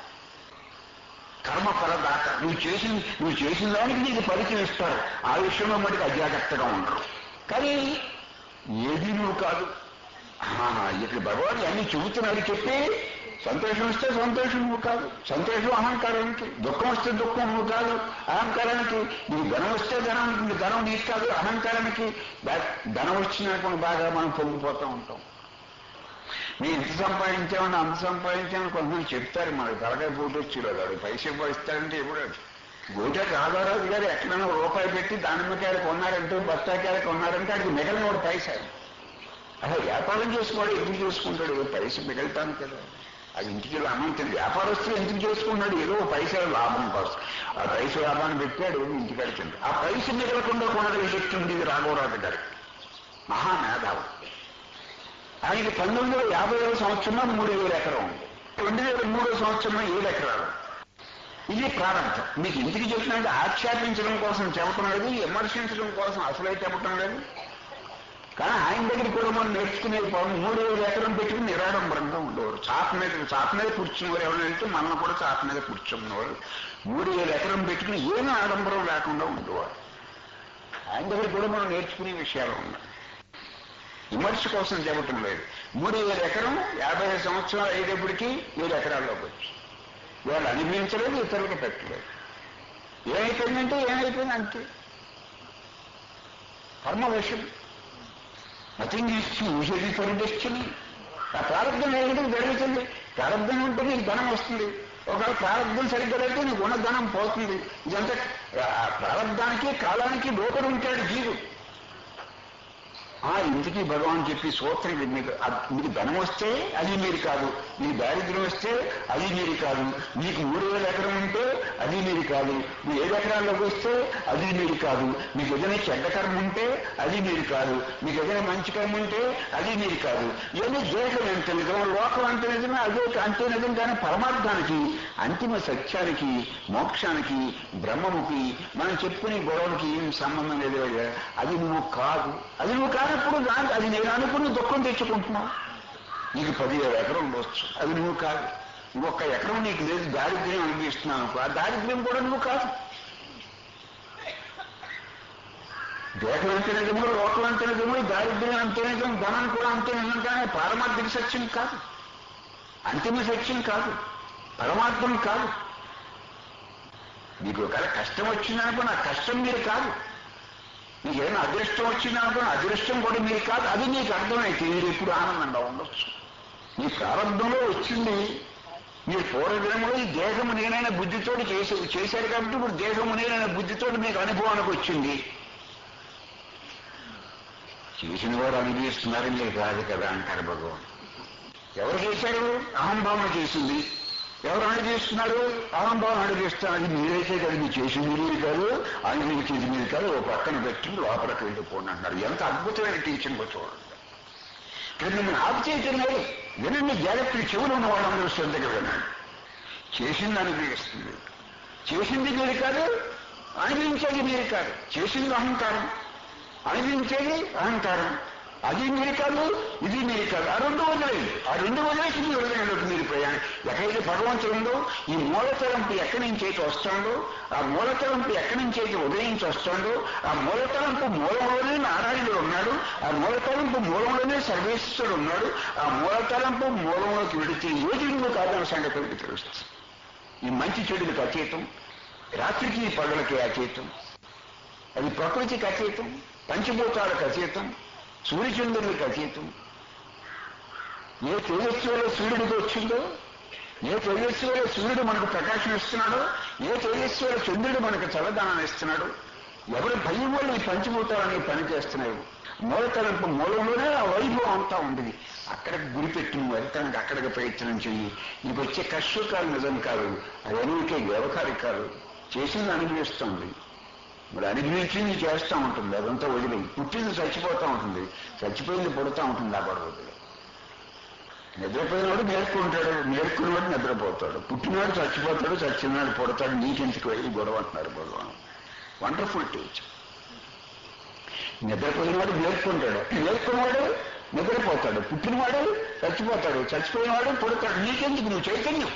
కర్మ ఫలదాత నువ్వు చేసిన నువ్వు చేసిన దానికి నీకు ఫలితం ఇస్తారు ఆ విషయంలో మటుకు అజాగ్రత్తగా ఉండరు కానీ ఏది నువ్వు కాదు ఆహా, ఇక్కడ భగవాన్ అన్ని చెబుతున్నాడు చెప్పి సంతోషం వస్తే సంతోషం నువ్వు కాదు సంతోషం అహంకారానికి దుఃఖం వస్తే దుఃఖం నువ్వు కాదు అహంకారానికి నీకు ధనం వస్తే ధనం నీకు ధనం నీకు కాదు అహంకారానికి దా- ధనం వచ్చినప్పుడు బాగా మనం పొంగిపోతూ ఉంటాం మేము ఎంత సంపాదించామని అంత సంపాదించామని కొంతమంది చెప్తారు మనకు తలకాయ పోటీ వచ్చి వాడు పైసే ఇస్తారంటే ఎప్పుడు గోటా రాధారాజు గారు ఎక్కడైనా రూపాయి పెట్టి దానిమ్మకాయలు కొన్నారంటే బత్తాకాయలు కొన్నారంటే అది మిగిలిన వాడు పైసా అలా వ్యాపారం చేసుకోవాడు ఎందుకు చేసుకుంటాడు ఏదో పైస మిగులుతాను కదా అది ఇంటికి వెళ్ళి అన్నం తిని వ్యాపారస్తులు ఎందుకు చేసుకున్నాడు ఏదో ఓ పైసల లాభం కోసం ఆ పైస లాభాన్ని పెట్టాడు ఇంటికి తింటాడు ఆ పైస మిగలకుండా కొనగలిగే శక్తి ఉంది ఇది రాఘవరాజు గారికి మహామేధావు ఆయనకి పంతొమ్మిది వందల యాభై ఏడు సంవత్సరంలో మూడు వేల ఎకరం ఉంది రెండు వేల మూడో సంవత్సరంలో ఏడు ఎకరాలు ఇది ప్రారంభం మీకు ఇంటికి చెప్పినట్టు ఆక్షేపించడం కోసం చెప్పటం లేదు విమర్శించడం కోసం అసలే చెప్పటం లేదు కానీ ఆయన దగ్గర కూడా మనం నేర్చుకునే పవన్ మూడు వేల ఎకరం పెట్టుకుని నిరాడంబరంగా ఉండేవారు చాప మీద చాప మీద కూర్చునేవారు ఎవరైనా వెళ్తే మనల్ని కూడా చాప మీద కూర్చున్నవారు మూడు వేల ఎకరం పెట్టుకుని ఏమీ ఆడంబరం లేకుండా ఉండేవారు ఆయన దగ్గర కూడా మనం నేర్చుకునే విషయాలు ఉన్నాయి విమర్శ కోసం చెప్పటం లేదు మూడు వేల ఎకరం యాభై ఐదు సంవత్సరాలు అయ్యేటప్పటికీ ఏడు ఎకరాల్లోకి వచ్చి వాళ్ళు అనుభవించలేదు ఇతరులకు పెట్టలేదు ఏమైపోయిందంటే ఏమైపోయింది అంతే కర్మ విషయం nothing is usually for destiny ఆ ప్రారంభం ఏమిటి జరుగుతుంది ప్రారంభం ఉంటే నీకు ధనం వస్తుంది ఒకవేళ ప్రారంభం సరిగ్గా అయితే నీకు ఉన్న ధనం పోతుంది ఇదంతా ఆ ప్రారంభానికి కాలానికి లోపల ఉంటాడు జీవుడు ఆ ఇంటికి భగవాన్ చెప్పి సూత్రం ఇది మీకు అద్- మీకు ధనం వస్తే అది మీరు కాదు మీకు దారిద్ర్యం వస్తే అది మీరు కాదు మీకు మూడు వేల ఎకరం ఉంటే అది మీరు కాదు మీ ఏడు ఎకరాల్లోకి వస్తే అది మీరు కాదు మీకు ఏదైనా చెడ్డ కర్మ ఉంటే అది మీరు కాదు మీకు ఏదైనా మంచి కర్మ ఉంటే అది మీరు కాదు ఇవన్నీ దేశం ఎంత నిజం లోకం అంత నిజమే అదే అంతే నిజం కానీ పరమార్థానికి అంతిమ సత్యానికి మోక్షానికి బ్రహ్మముకి మనం చెప్పుకునే గొడవలకి ఏం సంబంధం లేదు అయ్యా. అది నువ్వు కాదు అది నువ్వు కానప్పుడు దానికి అది నేను అనుకుని దుఃఖం తెచ్చుకుంటున్నావు నీకు పదివేల ఎకరం ఉండవచ్చు అది నువ్వు కాదు ఇంకొక ఎకరం నీకు లేదు దారిద్ర్యం అనిపిస్తున్నావు అనుకో. ఆ దారిద్ర్యం కూడా నువ్వు కాదు దేశం అంతే నిజము లోకం అంతే నిజము దారిద్ర్యం అంతే నిజం ధనం కూడా అంతే నిజం కానీ పారమార్థిక సత్యం కాదు అంతిమ సత్యం కాదు పరమార్థం కాదు మీకు ఒకవేళ కష్టం వచ్చిందనుకో నా కష్టం మీరు కాదు మీకు ఏదైనా అదృష్టం వచ్చిందనుకో నా అదృష్టం కూడా మీరు కాదు అది నీకు అర్థమైతే మీరు ఎప్పుడు ఆనందంగా ఉండొచ్చు మీ ప్రారంభంలో వచ్చింది మీరు పూర్వజన్మలో ఈ దేహము నేనైన బుద్ధితోటి చేసి చేశారు కాబట్టి ఇప్పుడు దేహము నేనైన బుద్ధితోటి మీకు అనుభవానికి వచ్చింది చేసిన వారు అనుభవిస్తున్నారు మీరు కాదు కదా అంటారు భగవాన్ ఎవరు చేశారు అహంభావన చేసింది ఎవరు అనుభవిస్తున్నారు అహంభావన అనుభవిస్తున్నారు అది మీరైతే కదా మీరు చేసింది మీరు కాదు అనుభవించేది మీరు కాదు ఓ పక్కన పెట్టి లోపలికి వెళ్ళిపోండి అంటున్నారు ఎంత అద్భుతమైన టీచింగ్ చూడండి ఇక్కడ మిమ్మల్ని ఆపు చేయటం లేదు వినండి జాగ్రత్తలు చెవులు ఉన్న వాళ్ళందరూ శ్రద్ధగా వినండి చేసింది అనుభవిస్తుంది చేసింది మీరు కాదు అనుభవించేది మీరు కాదు చేసింది అహంకారం అనుభవించేది అహంకారం అది మీరు కాదు ఇది మీరు కాదు ఆ రెండు వదిలేదు ఆ రెండు వదిలేసి మీరు వదిలేండి మీరు ప్రయాణం ఎక్కడైతే భగవంతుడు ఉందో ఈ మూలతలంపు ఎక్కడి నుంచి అయితే వస్తుందో ఆ మూలతలంపు ఎక్కడి నుంచి అయితే ఉదయించి వస్తుందో ఆ మూలతలంపు మూలంలోనే నారాయణుడు ఉన్నాడు ఆ మూలతలంపు మూలంలోనే సర్వేశ్వరుడు ఉన్నాడు ఆ మూలతలంపు మూలంలోకి వెళితే ఏది నువ్వు కాదన్న సంగతి మీకు తెలుస్తుంది ఈ మంచి చెడులకు అతీతం రాత్రికి పగలకి అతీతం అది ప్రకృతికి అతీతం పంచభూతాలకు అతీతం సూర్యచంద్రులకు అతీతం ఏ తేజస్సు వల్ల సూర్యుడికి వచ్చిందో ఏ తేజస్సు వల్ల సూర్యుడు మనకు ప్రకాశం ఇస్తున్నాడో ఏ తేజస్సు వల్ల చంద్రుడు మనకు చల్లదానాన్ని ఇస్తున్నాడు ఎవరి భయం వల్ల ఈ పంచభూతాలని పని చేస్తున్నాయి మూలతలంపు మూలంలోనే ఆ వైభవం అంతా ఉంది అక్కడికి గురిపెట్టి నువ్వు వెళ్తానికి అక్కడికి ప్రయత్నం చెయ్యి నీకు వచ్చే కష్టకాలు నిజం కాదు అవన్నీ వ్యవహారికాలు చేసింది అనుభవిస్తుంది మరి అనుభవించింది చేస్తూ ఉంటుంది అదంతా వదిలి పుట్టింది చచ్చిపోతూ ఉంటుంది చచ్చిపోయింది పుడతా ఉంటుంది ఆ గొడవలు నిద్రపోయినవాడు మేల్కుంటాడు మేల్కున్నవాడు నిద్రపోతాడు పుట్టినవాడు చచ్చిపోతాడు చచ్చినవాడు పుడతాడు నీకెందుకు వెళ్ళి గొడవ అంటున్నారు భగవాన్ వండర్ఫుల్ టీచర్ నిద్రపోయినవాడు మేల్కుంటాడు మేల్కున్నవాడు నిద్రపోతాడు పుట్టినవాడు చచ్చిపోతాడు చచ్చిపోయినవాడు పుడతాడు నీకెందుకు నువ్వు చైతన్యం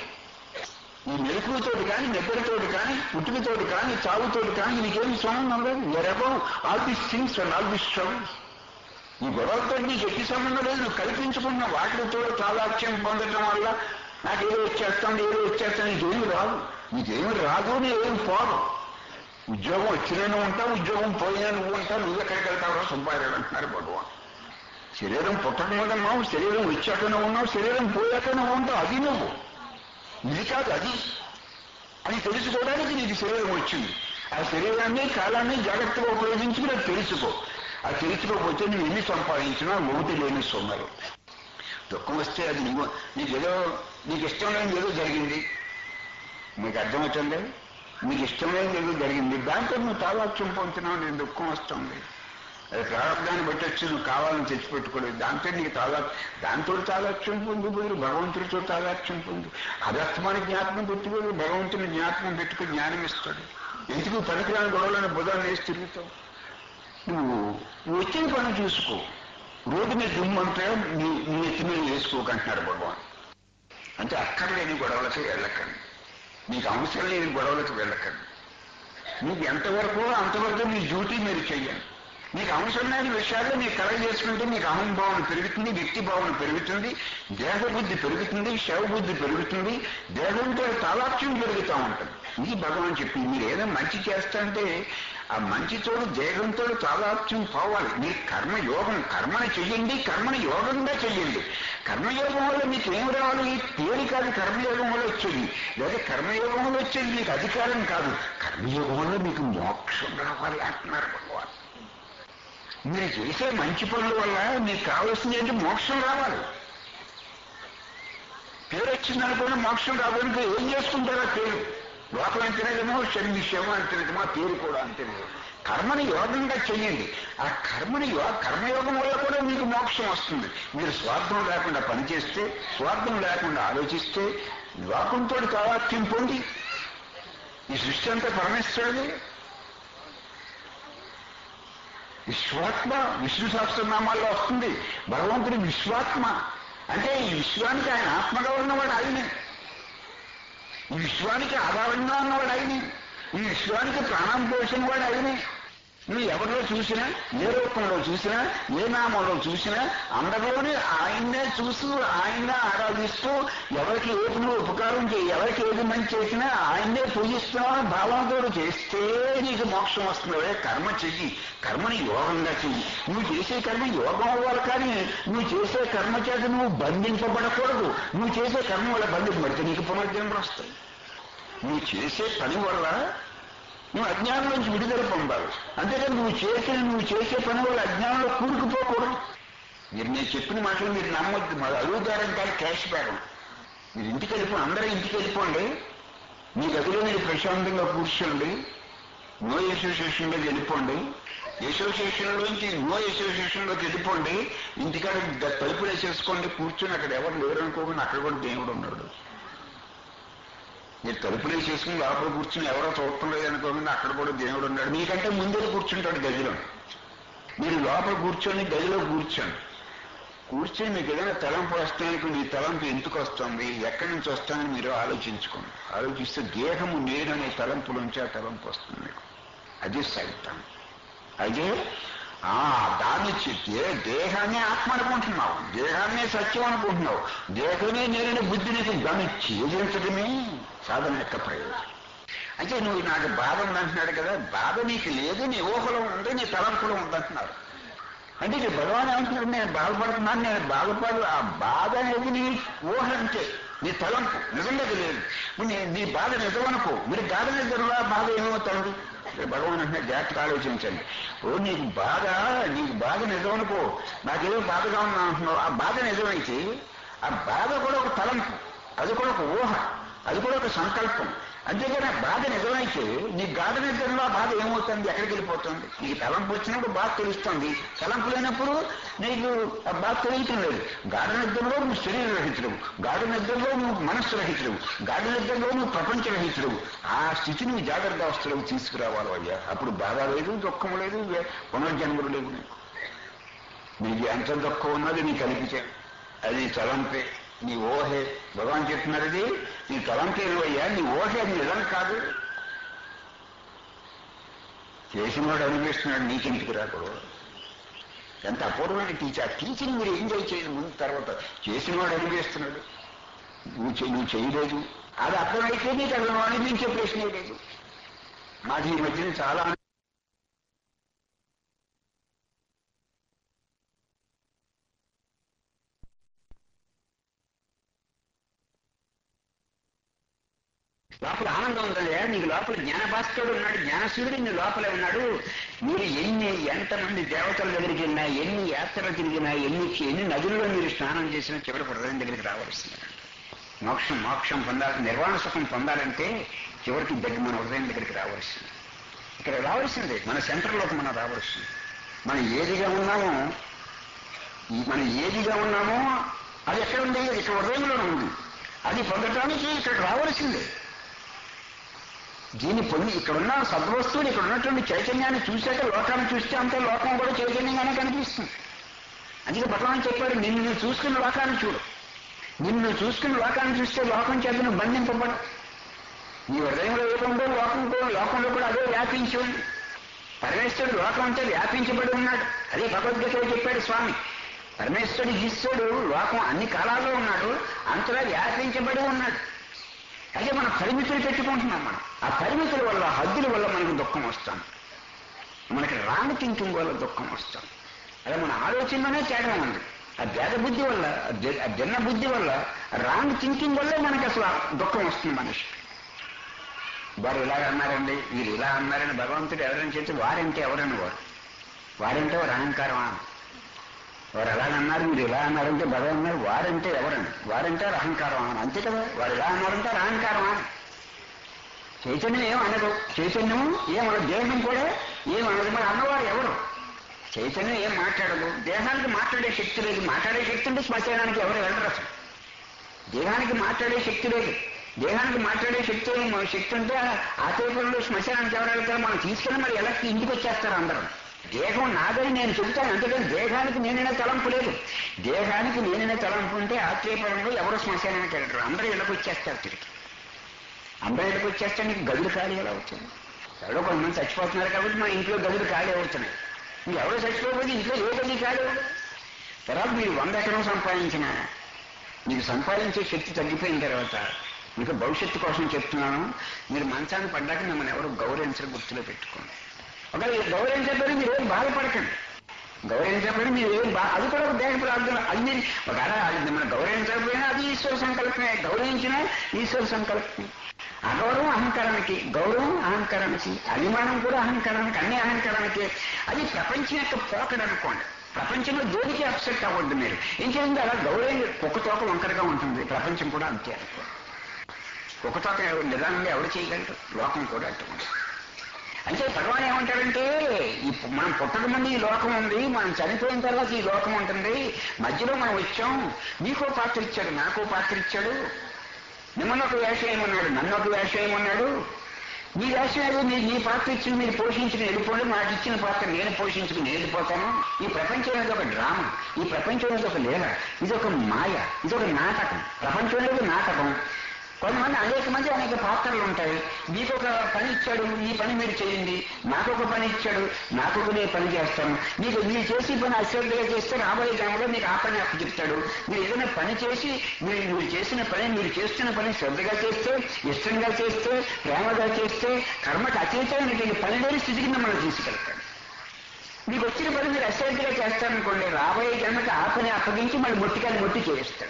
ఈ మెలకులతోటి కానీ నిద్రతోటి కానీ పుట్టుకతోటి కానీ చావుతోటి కానీ నీకేం సంబంధం లేదు ఎరబో all this things and all this struggles ఈ గొడవలతో నీకు ఎట్టి సంబంధం లేదు నువ్వు కల్పించుకున్న వాటితో తాదాక్ష్యం పొందడం వల్ల నాకు ఏదో వచ్చేస్తాను ఏదో వచ్చేస్తాను నీకేమి రాదు నీకేమి రాదు నీకేమి పోదు ఉద్యోగం వచ్చినను ఉంటావు ఉద్యోగం పోయినా నువ్వు ఉంటావు నువ్వు ఎక్కడికి వెళ్తావు సుబ్బారాడు అంటున్నారు భగవాన్ శరీరం పుట్టడం ఉన్నావు శరీరం వచ్చాకనే ఉన్నావు శరీరం పోయాకనే ఉంటావు అది నువ్వు ఇది కాదు అది అని తెలుసుకోవడానికి నీకు శరీరం వచ్చింది ఆ శరీరాన్ని కాలాన్ని జాగ్రత్తగా ఉపయోగించుకుని అది తెలుసుకో ఆ తెలుసుకోకపోతే నువ్వు ఎన్ని సంపాదించినా ఒకటి లేని సొమ్మరు దుఃఖం వస్తే అది నువ్వు నీకేదో నీకు ఇష్టం లేని ఏదో జరిగింది మీకు అర్థమవుతుంది మీకు ఇష్టం లేని ఏదో జరిగింది దాంతో నువ్వు తావాక్యం పొందుతున్నావు నేను దుఃఖం వస్తుంది అది ప్రారంభాన్ని బట్టి వచ్చి నువ్వు కావాలని తెచ్చిపెట్టుకోలేదు దాంతో నీకు తాదా దాంతో తాదాక్ష్యం పొందు బదులు భగవంతుడితో తాదాక్ష్యం పొందు అదర్థమాన్ని జ్ఞాపకం పెట్టుకోదు భగవంతుని జ్ఞాపకం పెట్టుకుని జ్ఞానం ఇస్తాడు ఎందుకు పనికిరాని గొడవలను బుధాన్ని వేసి తిరుగుతావు నువ్వు నువ్వు వచ్చిన పని చూసుకో రోడ్డు మీద దుమ్మంటే నీ నీ ఎత్తి మీద వేసుకోకంటున్నారు భగవాన్ అంటే అక్కర్లేని గొడవలకి వెళ్ళకండి నీకు అవసరం లేని గొడవలకు వెళ్ళకండి మీకు ఎంతవరకు అంతవరకు మీ డ్యూటీ మీరు చెయ్యండి మీకు అవసరం లేని విషయాల్లో మీరు కలగ చేసుకుంటే మీకు అహంభావన పెరుగుతుంది వ్యక్తి భావన పెరుగుతుంది దేహబుద్ధి పెరుగుతుంది శవబుద్ధి పెరుగుతుంది దేహంతో తాలాక్ష్యం పెరుగుతూ ఉంటుంది ఇది భగవాన్ చెప్పి మీరు ఏదైనా మంచి చేస్తాంటే ఆ మంచితోడు దేహంతో తాదాత్యం పోవాలి మీరు కర్మయోగం కర్మని చెయ్యండి కర్మని యోగంగా చెయ్యండి కర్మయోగం వల్ల మీకు ఏం రావాలి పేరు కాదు కర్మయోగం వల్ల వచ్చేది లేదా కర్మయోగం వల్ల వచ్చేది మీకు అధికారం కాదు కర్మయోగం వల్ల మీకు మోక్షం రావాలి అంటున్నారు భగవాన్ మీరు చేసే మంచి పనుల వల్ల మీకు కావాల్సింది ఏంటి మోక్షం రావాలి పేరు వచ్చిందనుకోండి మోక్షం రావడానికి ఏం చేసుకుంటారో పేరు లోపల అంతేనేమో శర్మిషేమో అంతేనేమో పేరు కూడా అంతేనేమో కర్మని యోగంగా చెయ్యండి ఆ కర్మని యో కర్మయోగం వల్ల కూడా మీకు మోక్షం వస్తుంది మీరు స్వార్థం లేకుండా పనిచేస్తే స్వార్థం లేకుండా ఆలోచిస్తే లోకంతో కావాక్యం పొంది ఈ సృష్టి అంతా పరమేశ్వరుడు విశ్వాత్మ విష్ణు సహస్రనామాల్లో వస్తుంది భగవంతుడి విశ్వాత్మ అంటే ఈ విశ్వానికి ఆయన ఆత్మగా ఉన్నవాడు ఆయనే ఈ విశ్వానికి ఆధారంగా ఉన్నవాడు ఆయనే ఈ విశ్వానికి ప్రాణం పోసిన వాడు ఆయనే నువ్వు ఎవరిలో చూసినా ఏ రూపంలో చూసినా ఏ నామంలో చూసినా అందరిలోనే ఆయన్నే చూస్తూ ఆయన్నే ఆరాధిస్తూ ఎవరికి ఏది నువ్వు ఉపకారం చేయి ఎవరికి ఏది మంచి చేసినా ఆయన్నే పూజిస్తున్నావు భావంతో చేస్తే నీకు మోక్షం వస్తుంది కర్మ చెయ్యి కర్మని యోగంగా చెయ్యి నువ్వు చేసే కర్మ యోగం అవ్వాలి కానీ నువ్వు చేసే కర్మ చేత నువ్వు బంధింపబడకూడదు నువ్వు చేసే కర్మ వల్ల బంధింపబడితే నీకు పునర్జన్మలు వస్తాయి నువ్వు చేసే పని వల్ల నువ్వు అజ్ఞానం నుంచి విడుదల పొందాలి అంతేకాని నువ్వు చేసిన నువ్వు చేసే పని వల్ల అజ్ఞానంలో కూరుకుపోకూడదు మీరు నేను చెప్పిన మాటలు మీరు నమ్మొద్దు మరి అడుగుదారం కాదు క్యాష్ బ్యాగం మీరు ఇంటికి వెళ్ళిపో అందరూ ఇంటికి వెళ్ళిపోండి మీ గదిలో మీరు ప్రశాంతంగా కూర్చోండి నో అసోసియేషన్లోకి వెళ్ళిపోండి అసోసియేషన్లోంచి నో అసోసియేషన్లోకి వెళ్ళిపోండి ఇంటికాడ గ- తలుపులు వేసేసుకోండి కూర్చొని అక్కడ ఎవరు లేరు అనుకోకుండా అక్కడ కూడా దేవుడు ఉన్నాడు మీరు తలుపులు వేసేసుకుని లోపల కూర్చుని ఎవరో చూడటం లేదు అనుకోకుండా అక్కడ కూడా దేవుడు ఉన్నాడు మీకంటే ముందే కూర్చుంటాడు గదిలో మీరు లోపల కూర్చొని గదిలో కూర్చోండి కూర్చొని మీకు ఏదైనా తలంపు వస్తానికి మీ తలంపు ఎందుకు వస్తుంది ఎక్కడి నుంచి వస్తుందని మీరు ఆలోచించుకోండి ఆలోచిస్తే దేహము నేను అనే తలంపులోంచి ఆ తలంపు వస్తుంది మీకు అది సైతం అదే ఆ దాన్ని చి- దే- దేహాన్ని ఆత్మ అనుకుంటున్నావు దేహాన్నే సత్యం అనుకుంటున్నావు దేహమే నేనని బుద్ధి నీకు దాన్ని ఛేదించడమే సాధన యొక్క ప్రయోజనం అంటే నువ్వు నాకు బాధ ఉందంటున్నాడు కదా బాధ నీకు లేదు నీ ఊహలో ఉంది నీ తలంపులో ఉందంటున్నారు అంటే ఇది భగవాన్ ఏమంటున్నాడు నేను బాధపడుతున్నాను నేను బాధపడు ఆ బాధ అనేది నీ ఊహ అంటే నీ తలంపు నిజంగా అది లేదు ఇప్పుడు నీ నీ బాధ నిజం అనుకో మీరు గాఢ నిద్రలో ఆ బాధ ఏమవుతుంది ఇక్కడ భగవాన్ అంటే జాగ్రత్తగా ఆలోచించండి ఓ నీకు బాధ నీకు బాధ నిజం అనుకో నాకేదో బాధగా ఉన్నా అంటున్నావు ఆ బాధ నిజమైతే ఆ బాధ కూడా ఒక తలంపు అది కూడా ఒక ఊహ అది కూడా ఒక సంకల్పం అంతేగాని ఆ బాధ నిజమైతే నీ గాఢ నిద్రలో ఆ బాధ ఏమవుతుంది ఎక్కడికి వెళ్ళిపోతుంది నీకు తలంపు వచ్చినప్పుడు బాధ తెలుస్తుంది తలంపు లేనప్పుడు నీకు ఆ బాధ తెలియటం లేదు గాఢ నిద్రలో నువ్వు శరీర రహితుడు గాఢ నిద్రలో నువ్వు మనస్సు రహితుడు గాఢ నిద్రలో నువ్వు ప్రపంచ రహితుడు ఆ స్థితి నువ్వు జాగ్రత్త అవస్థలకు తీసుకురావాలి అయ్యా అప్పుడు బాధ లేదు దుఃఖం లేదు వే- పునర్జన్మలు లేవు నీకు నీకు ఎంత దుఃఖం ఉన్నది నీ కల్పించే అది తలంపే నీ ఊహే భగవాన్ చెప్తున్నారు ఇది నీ తలంపే నువ్వయ్యా నీ ఊహే అది నిజం కాదు చేసినవాడు అనిపిస్తున్నాడు నీకెందుకు రాకూడదు ఎంత అపూర్వమైన టీచర్ టీచింగ్ మీరు ఎంజాయ్ చేయండి ముందు తర్వాత చేసినవాడు అనిపిస్తున్నాడు నువ్వు చెయ్యి నువ్వు చేయలేదు అది అర్థమైతే నీకు అసలు అనిపించే ప్రశ్నే లేదు మాది ఈ మధ్యన చాలా లోపల ఆనందం ఉందయ్యా నీకు లోపల జ్ఞానభాస్కరుడు ఉన్నాడు జ్ఞానసూర్యుడు నీ లోపలే ఉన్నాడు మీరు ఎన్ని ఎంతమంది దేవతల దగ్గరికి వెళ్ళినా ఎన్ని యాత్రలు తిరిగినా ఎన్ని ఎన్ని నదుల్లో మీరు స్నానం చేసినా చివరి హృదయం దగ్గరికి రావాల్సింది మోక్షం మోక్షం పొందాలి నిర్వాణ సుఖం పొందాలంటే చివరికి దగ్గర మన హృదయం దగ్గరికి రావాల్సింది ఇక్కడ రావాల్సిందే మన సెంటర్లోకి మనం రావాల్సింది మనం ఏదిగా ఉన్నామో ఈ మనం ఏదిగా ఉన్నామో అది ఎక్కడ ఉంది ఇక్కడ హృదయంలో ఉంది అది పొందటానికి ఇక్కడ రావాల్సిందే దీన్ని పొంది ఇక్కడ ఉన్న సద్వస్తువులు ఇక్కడ ఉన్నటువంటి చైతన్యాన్ని చూశాక లోకాన్ని చూస్తే అంతే లోకం కూడా చైతన్యంగానే కనిపిస్తుంది అందుకే భగవాన్ చెప్పాడు నిన్ను నువ్వు చూసుకున్న లోకాన్ని చూడు నిన్ను నువ్వు చూసుకున్న లోకాన్ని చూస్తే లోకం చేత నువ్వు బంధింపబడు నీ హృదయంలో ఏముందో లోకంలో లోకంలో కూడా అదే వ్యాపించి ఉంది పరమేశ్వరుడు లోకం అంతా వ్యాపించబడి ఉన్నాడు అదే భగవద్గీతలో చెప్పాడు స్వామి పరమేశ్వరుడు ఈశ్వరుడు లోకం అన్ని కాలాల్లో ఉన్నాడు అంతలా వ్యాపించబడి ఉన్నాడు అదే మనం పరిమితులు పెట్టుకుంటున్నాం మనం ఆ పరిమితుల వల్ల హద్దుల వల్ల మనకు దుఃఖం వస్తాం మనకి రాంగ్ థింకింగ్ వల్ల దుఃఖం వస్తాం అదే మన ఆలోచనలోనే తేడా ఉంది ఆ భేద బుద్ధి వల్ల ఆ ది- ఆ భిన్న బుద్ధి వల్ల రాంగ్ థింకింగ్ వల్లే మనకి అసలు ఆ దుఃఖం వస్తుంది మనిషికి వారు ఇలా అన్నారండి వీరు ఇలా అన్నారని భగవంతుడు ఎవరైనా చెప్తే వారంటే ఎవరని వారు వారంటే వారు అహంకారం అని వారు ఎలా అన్నారు మీరు ఇలా అన్నారంటే భగవాన్ అన్నారు వారంటే ఎవరని వారంటే వారు అహంకారం అని అంతే కదా వారు ఎలా అన్నారంటే వారు అహంకారం అని చైతన్యం ఏం అనదు చైతన్యం ఏమనదు దేహం కూడా ఏమనదు మరి అన్నవారు ఎవరు చైతన్యం ఏం మాట్లాడదు దేహానికి మాట్లాడే శక్తి లేదు మాట్లాడే శక్తి ఉంటే శ్మశానానికి ఎవరు వెళ్ళరు అసలు దేహానికి మాట్లాడే శక్తి లేదు దేహానికి మాట్లాడే శక్తి మన శక్తి ఉంటే ఆ తేపుల్లో శ్మశానానికి ఎవరు వెళ్తారో మనం తీసుకెళ్ళి మరి ఎలా ఇంటికి వచ్చేస్తారు అందరం దేహం నాదని నేను చెబుతాను అంతేకాని దేహానికి నేనైనా తలంపు లేదు దేహానికి నేనైనా తలంపు ఉంటే ఆత్రేయపరంలో ఎవరు శ్మశానానికి వెళ్ళరు అందరూ ఇళ్ళకి వచ్చేస్తారు తిరిగి అందరూ ఇళ్ళకి వచ్చేస్తే నీకు గదులు ఖాళీ ఎలా అవుతుంది ఎవరో కొంతమంది చచ్చిపోతున్నారు కాబట్టి మా ఇంట్లో గదులు ఖాళీ అవుతున్నాయి ఎవరో చచ్చిపోకపోతే ఇంట్లో ఏ గది ఖాళీ అవ్వదు తర్వాత మీరు వంద ఎకరం సంపాదించినా మీకు సంపాదించే శక్తి తగ్గిపోయిన తర్వాత మీకు భవిష్యత్తు కోసం చెప్తున్నాను మీరు మంచాన్ని పడ్డాక మిమ్మల్ని ఎవరు గౌరవించరు గుర్తులో పెట్టుకోండి ఒకవేళ గౌరవించకపోతే మీరు ఏం బాధపడకండి గౌరవించకపోతే మీరు ఏం బా అది కూడా ఒక దేహ ప్రార్థన అది మీరు ఒకవేళ అది మిమ్మల్ని గౌరవించకపోయినా అది ఈశ్వర సంకల్పమే గౌరవించినా ఈశ్వర సంకల్పమే అగౌరవం అహంకారానికి గౌరవం అహంకారానికి అభిమానం కూడా అహంకారానికి అన్ని అహంకారానికి అది ప్రపంచం యొక్క పోకడ అనుకోండి ప్రపంచంలో దేనికి అప్సెట్ అవ్వద్దు మీరు ఏం చేయండి అలా గౌరవం కుక్క తోక వంకరగా ఉంటుంది ప్రపంచం కూడా అంతే అనుకో కుక్క తోక ఎవరు నిదానంగా ఎవరు చేయగలరు లోకం కూడా అటువంటి అంటే భగవాన్ ఏమంటారంటే ఈ పు- మనం పుట్టక ముందు ఈ లోకం ఉంది మనం చనిపోయిన తర్వాత ఈ లోకం ఉంటుంది మధ్యలో మనం వచ్చాం నీకో పాత్ర ఇచ్చాడు నాకో పాత్ర ఇచ్చాడు మిమ్మల్ని ఒక వేషం ఏమన్నాడు నన్ను ఒక వేషం ఏమన్నాడు మీ వేషం ఏదో మీ మీ పాత్ర ఇచ్చిన మీరు పోషించిన వెళ్ళిపోండి నాకు ఇచ్చిన పాత్ర నేను పోషించుకుని వెళ్ళిపోతాను ఈ ప్రపంచం అనేది ఒక డ్రామా ఈ ప్రపంచం అనేది ఒక లీల ఇది ఒక మాయ ఇది ఒక నాటకం ప్రపంచం అనేది నాటకం కొంతమంది అనేక మంది అనేక పాత్రలు ఉంటాయి మీకు ఒక పని ఇచ్చాడు ఈ పని మీరు చేయండి నాకు ఒక పని ఇచ్చాడు నాకు ఒక నేను పని చేస్తాను మీకు మీరు చేసి పని అశ్రద్ధగా చేస్తే రాబోయే కాలంలో మీకు ఆ పని అప్పు చెప్తాడు మీరు ఏదైనా పని చేసి మీరు మీరు చేసిన పని మీరు చేస్తున్న పని శ్రద్ధగా చేస్తే ఇష్టంగా చేస్తే ప్రేమగా చేస్తే కర్మకు అతీతమైనటువంటి పని లేని స్థితికి మిమ్మల్ని తీసుకెళ్తాడు మీకు వచ్చిన పని మీరు అశ్రద్ధగా చేస్తారనుకోండి రాబోయే జన్మకి ఆ పని అప్పగించి మళ్ళీ మొట్టికాయలు మొట్టి చేయిస్తాడు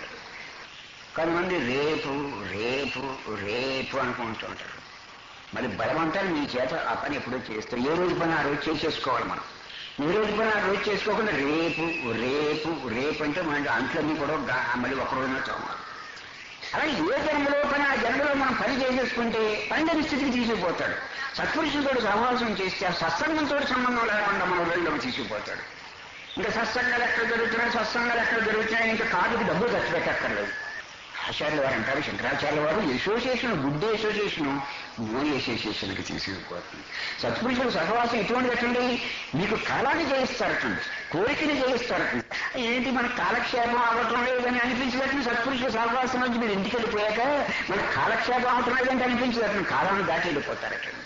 కొంతమంది రేపు రేపు రేపు అనుకుంటూ ఉంటారు మరి బలవంతాలు మీ చేత ఆ పని ఎప్పుడో చేస్తారు ఏ రోజు పని ఆ రోజు చేసేసుకోవాలి మనం ఏ రోజు పని ఆ రోజు చేసుకోకుండా రేపు రేపు రేపు అంటే మన అంట్లన్నీ కూడా గా- మళ్ళీ ఒక రోజున తోమాలి అలాగే ఏ జన్మలో పని ఆ జన్మలో మనం పని చేసేసుకుంటే పండని స్థితికి తీసుకుపోతాడు సత్పురుషులతో సహవాసం చేస్తే ఆ సత్సంగంతో సంబంధం లేకుండా మన వెళ్ళలోకి తీసుకుపోతాడు ఇంకా సత్సంగాలు ఎక్కడ జరుగుతున్నాయి సత్సంగాలు ఎక్కడ జరుగుతున్నాయి ఇంకా కాదుకి డబ్బులు ఖర్చు పెట్టక్కర్లేదు ఆచార్యుల వారు అంటారు శంకరాచార్యుల వారు అసోసియేషన్ గుడ్ అసోసియేషన్ నో అసోసియేషన్కి తీసుకుపోతుంది సత్పురుషుల సహవాసం ఎటువంటి ఎట్టండి మీకు కాలాన్ని జయిస్తారటండి కోరికని జయిస్తారటండి ఏంటి మన కాలక్షేపం అవ్వటం లేదని అనిపించలేటండి సత్పురుషుల సహవాసం నుంచి మీరు ఇంటికి వెళ్ళిపోయాక మన కాలక్షేపం అవటం లేదంటే అనిపించలేటండి కాలాన్ని దాటి వెళ్ళిపోతారటండి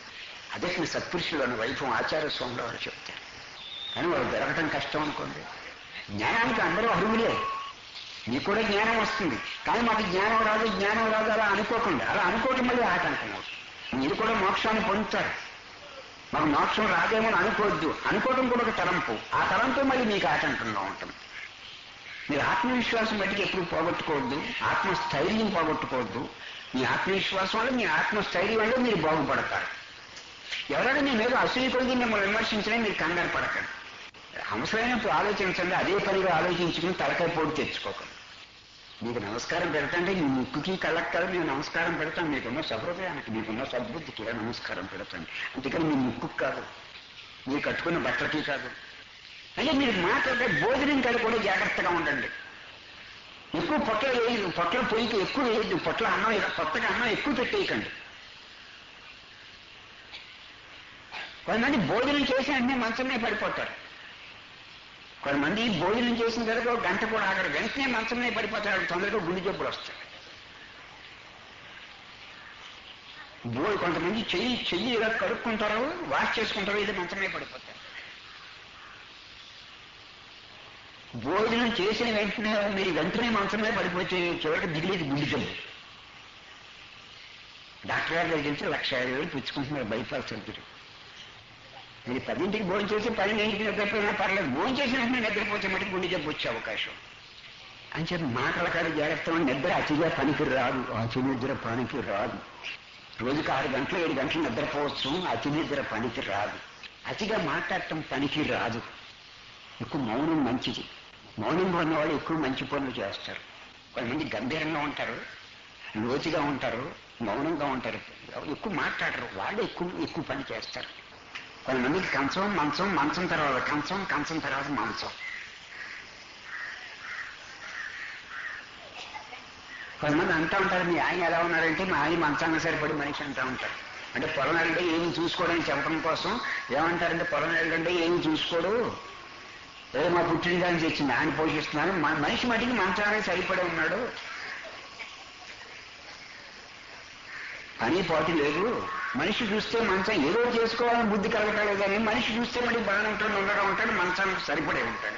అదే మీ సత్పురుషులను వైభవం ఆచార్య స్వామిలో వారు చెప్తారు కానీ వాళ్ళు దొరకటం కష్టం అనుకోండి జ్ఞానానికి అందరూ అర్హులే మీకు కూడా జ్ఞానం వస్తుంది కానీ మాకు జ్ఞానం రాదు జ్ఞానం రాదు అలా అనుకోకుండా అలా అనుకోవటం మళ్ళీ ఆటంకం అవుతుంది మీరు కూడా మోక్షాన్ని పొందుతారు మాకు మోక్షం రాదేమో అని అనుకోవద్దు అనుకోవడం కూడా ఒక తలంపు ఆ తలంపు మళ్ళీ మీకు ఆటంకంగా ఉంటుంది మీరు ఆత్మవిశ్వాసం బట్టికి ఎప్పుడు పోగొట్టుకోవద్దు ఆత్మస్థైర్యం పోగొట్టుకోవద్దు మీ ఆత్మవిశ్వాసం వల్ల మీ ఆత్మస్థైర్యం వల్ల మీరు బాగుపడతారు ఎవరైనా మీ మీద అసూయ కొలిగి మిమ్మల్ని విమర్శించినా మీరు కంగారు పడకండి అవసరమైనప్పుడు ఆలోచించండి అదే పనిగా ఆలోచించుకుని తలకాయ పోటు తెచ్చుకోకండి మీకు నమస్కారం పెడతాంటే మీ ముక్కుకి కళ్ళకి కదా మేము నమస్కారం పెడతాం మీకున్న సహృదయానికి మీకున్న సద్బుద్ధికి నమస్కారం పెడతాం అందుకని మీ ముక్కుకు కాదు మీరు కట్టుకున్న బట్టలకి కాదు అంటే మీరు మాట్లాడే భోజనం కాదు కూడా జాగ్రత్తగా ఉండండి ఎక్కువ పొట్ల వేయదు పొట్ల పొయ్యికి ఎక్కువ వేయద్దు పొట్ల అన్నం కొత్తగా అన్నం ఎక్కువ పెట్టేయకండి కొంతమంది భోజనం చేసి అన్నీ మంచమే పడిపోతారు కొంతమంది భోజనం చేసిన తర్వాత ఒక గంట కూడా ఆగరు వెంటనే మంచమే పడిపోతారు తొందరగా గుండె జబ్బులు వస్తాయి భో కొంతమంది చెయ్యి చెయ్యి ఇలా కడుక్కుంటారు వాష్ చేసుకుంటారు ఇది మంచమే పడిపోతారు భోజనం చేసిన వెంటనే మీరు వెంటనే మంచమే పడిపోతే చివరికి దిగిలేదు గుండె జబ్బు డాక్టర్ గారి దగ్గర నుంచి లక్ష యాభై వేలు పుచ్చుకుంటున్నారు బైపాస్ సర్జరీ మీరు పదింటికి భోజనం చేసి పన్నెండింటికి నిద్రపోయినా పర్లేదు భోజనం చేసిన వెంటనే నిద్రపోతే మటుకు గుండె జబ్బు వచ్చే అవకాశం అని చెప్పి మాటల కాదు జాగ్రత్త నిద్ర అతిగా పనికి రాదు అతి నిద్ర పనికి రాదు రోజుకి ఆరు గంటలు ఏడు గంటలు నిద్రపోవచ్చు అతి నిద్ర పనికి రాదు అతిగా మాట్లాడటం పనికి రాదు ఎక్కువ మౌనం మంచిది మౌనంగా ఉన్న వాళ్ళు ఎక్కువ మంచి పనులు చేస్తారు కొంతమంది గంభీరంగా ఉంటారు లోతుగా ఉంటారు మౌనంగా ఉంటారు ఎక్కువ మాట్లాడరు వాళ్ళు ఎక్కువ ఎక్కువ పని చేస్తారు కొంతమందికి కంచం మంచం మంచం తర్వాత కంచం కంచం తర్వాత మంచం కొంతమంది అంటా ఉంటారు మీ ఆయన ఎలా ఉన్నారంటే మా ఆయన మంచాన్ని సరిపడి మనిషి అంటా ఉంటారు అంటే పొలం వెళ్ళంటే ఏమి చూసుకోవడానికి చెప్పడం కోసం ఏమంటారంటే పొలం వెళ్ళంటే ఏమి చూసుకోడు ఏ మా పుట్టిన దాన్ని తెచ్చింది ఆయన పోషిస్తున్నాను మ- మనిషి మటుకి మంచానికి సరిపడి ఉన్నాడు పని పాటు లేదు మనిషి చూస్తే మంచం ఏదో చేసుకోవాలని బుద్ధి కలగటలేదు కానీ మనిషి చూస్తే మళ్ళీ బాగానే ఉంటాడు ఉండగా ఉంటాడు మంచానికి సరిపడే ఉంటాడు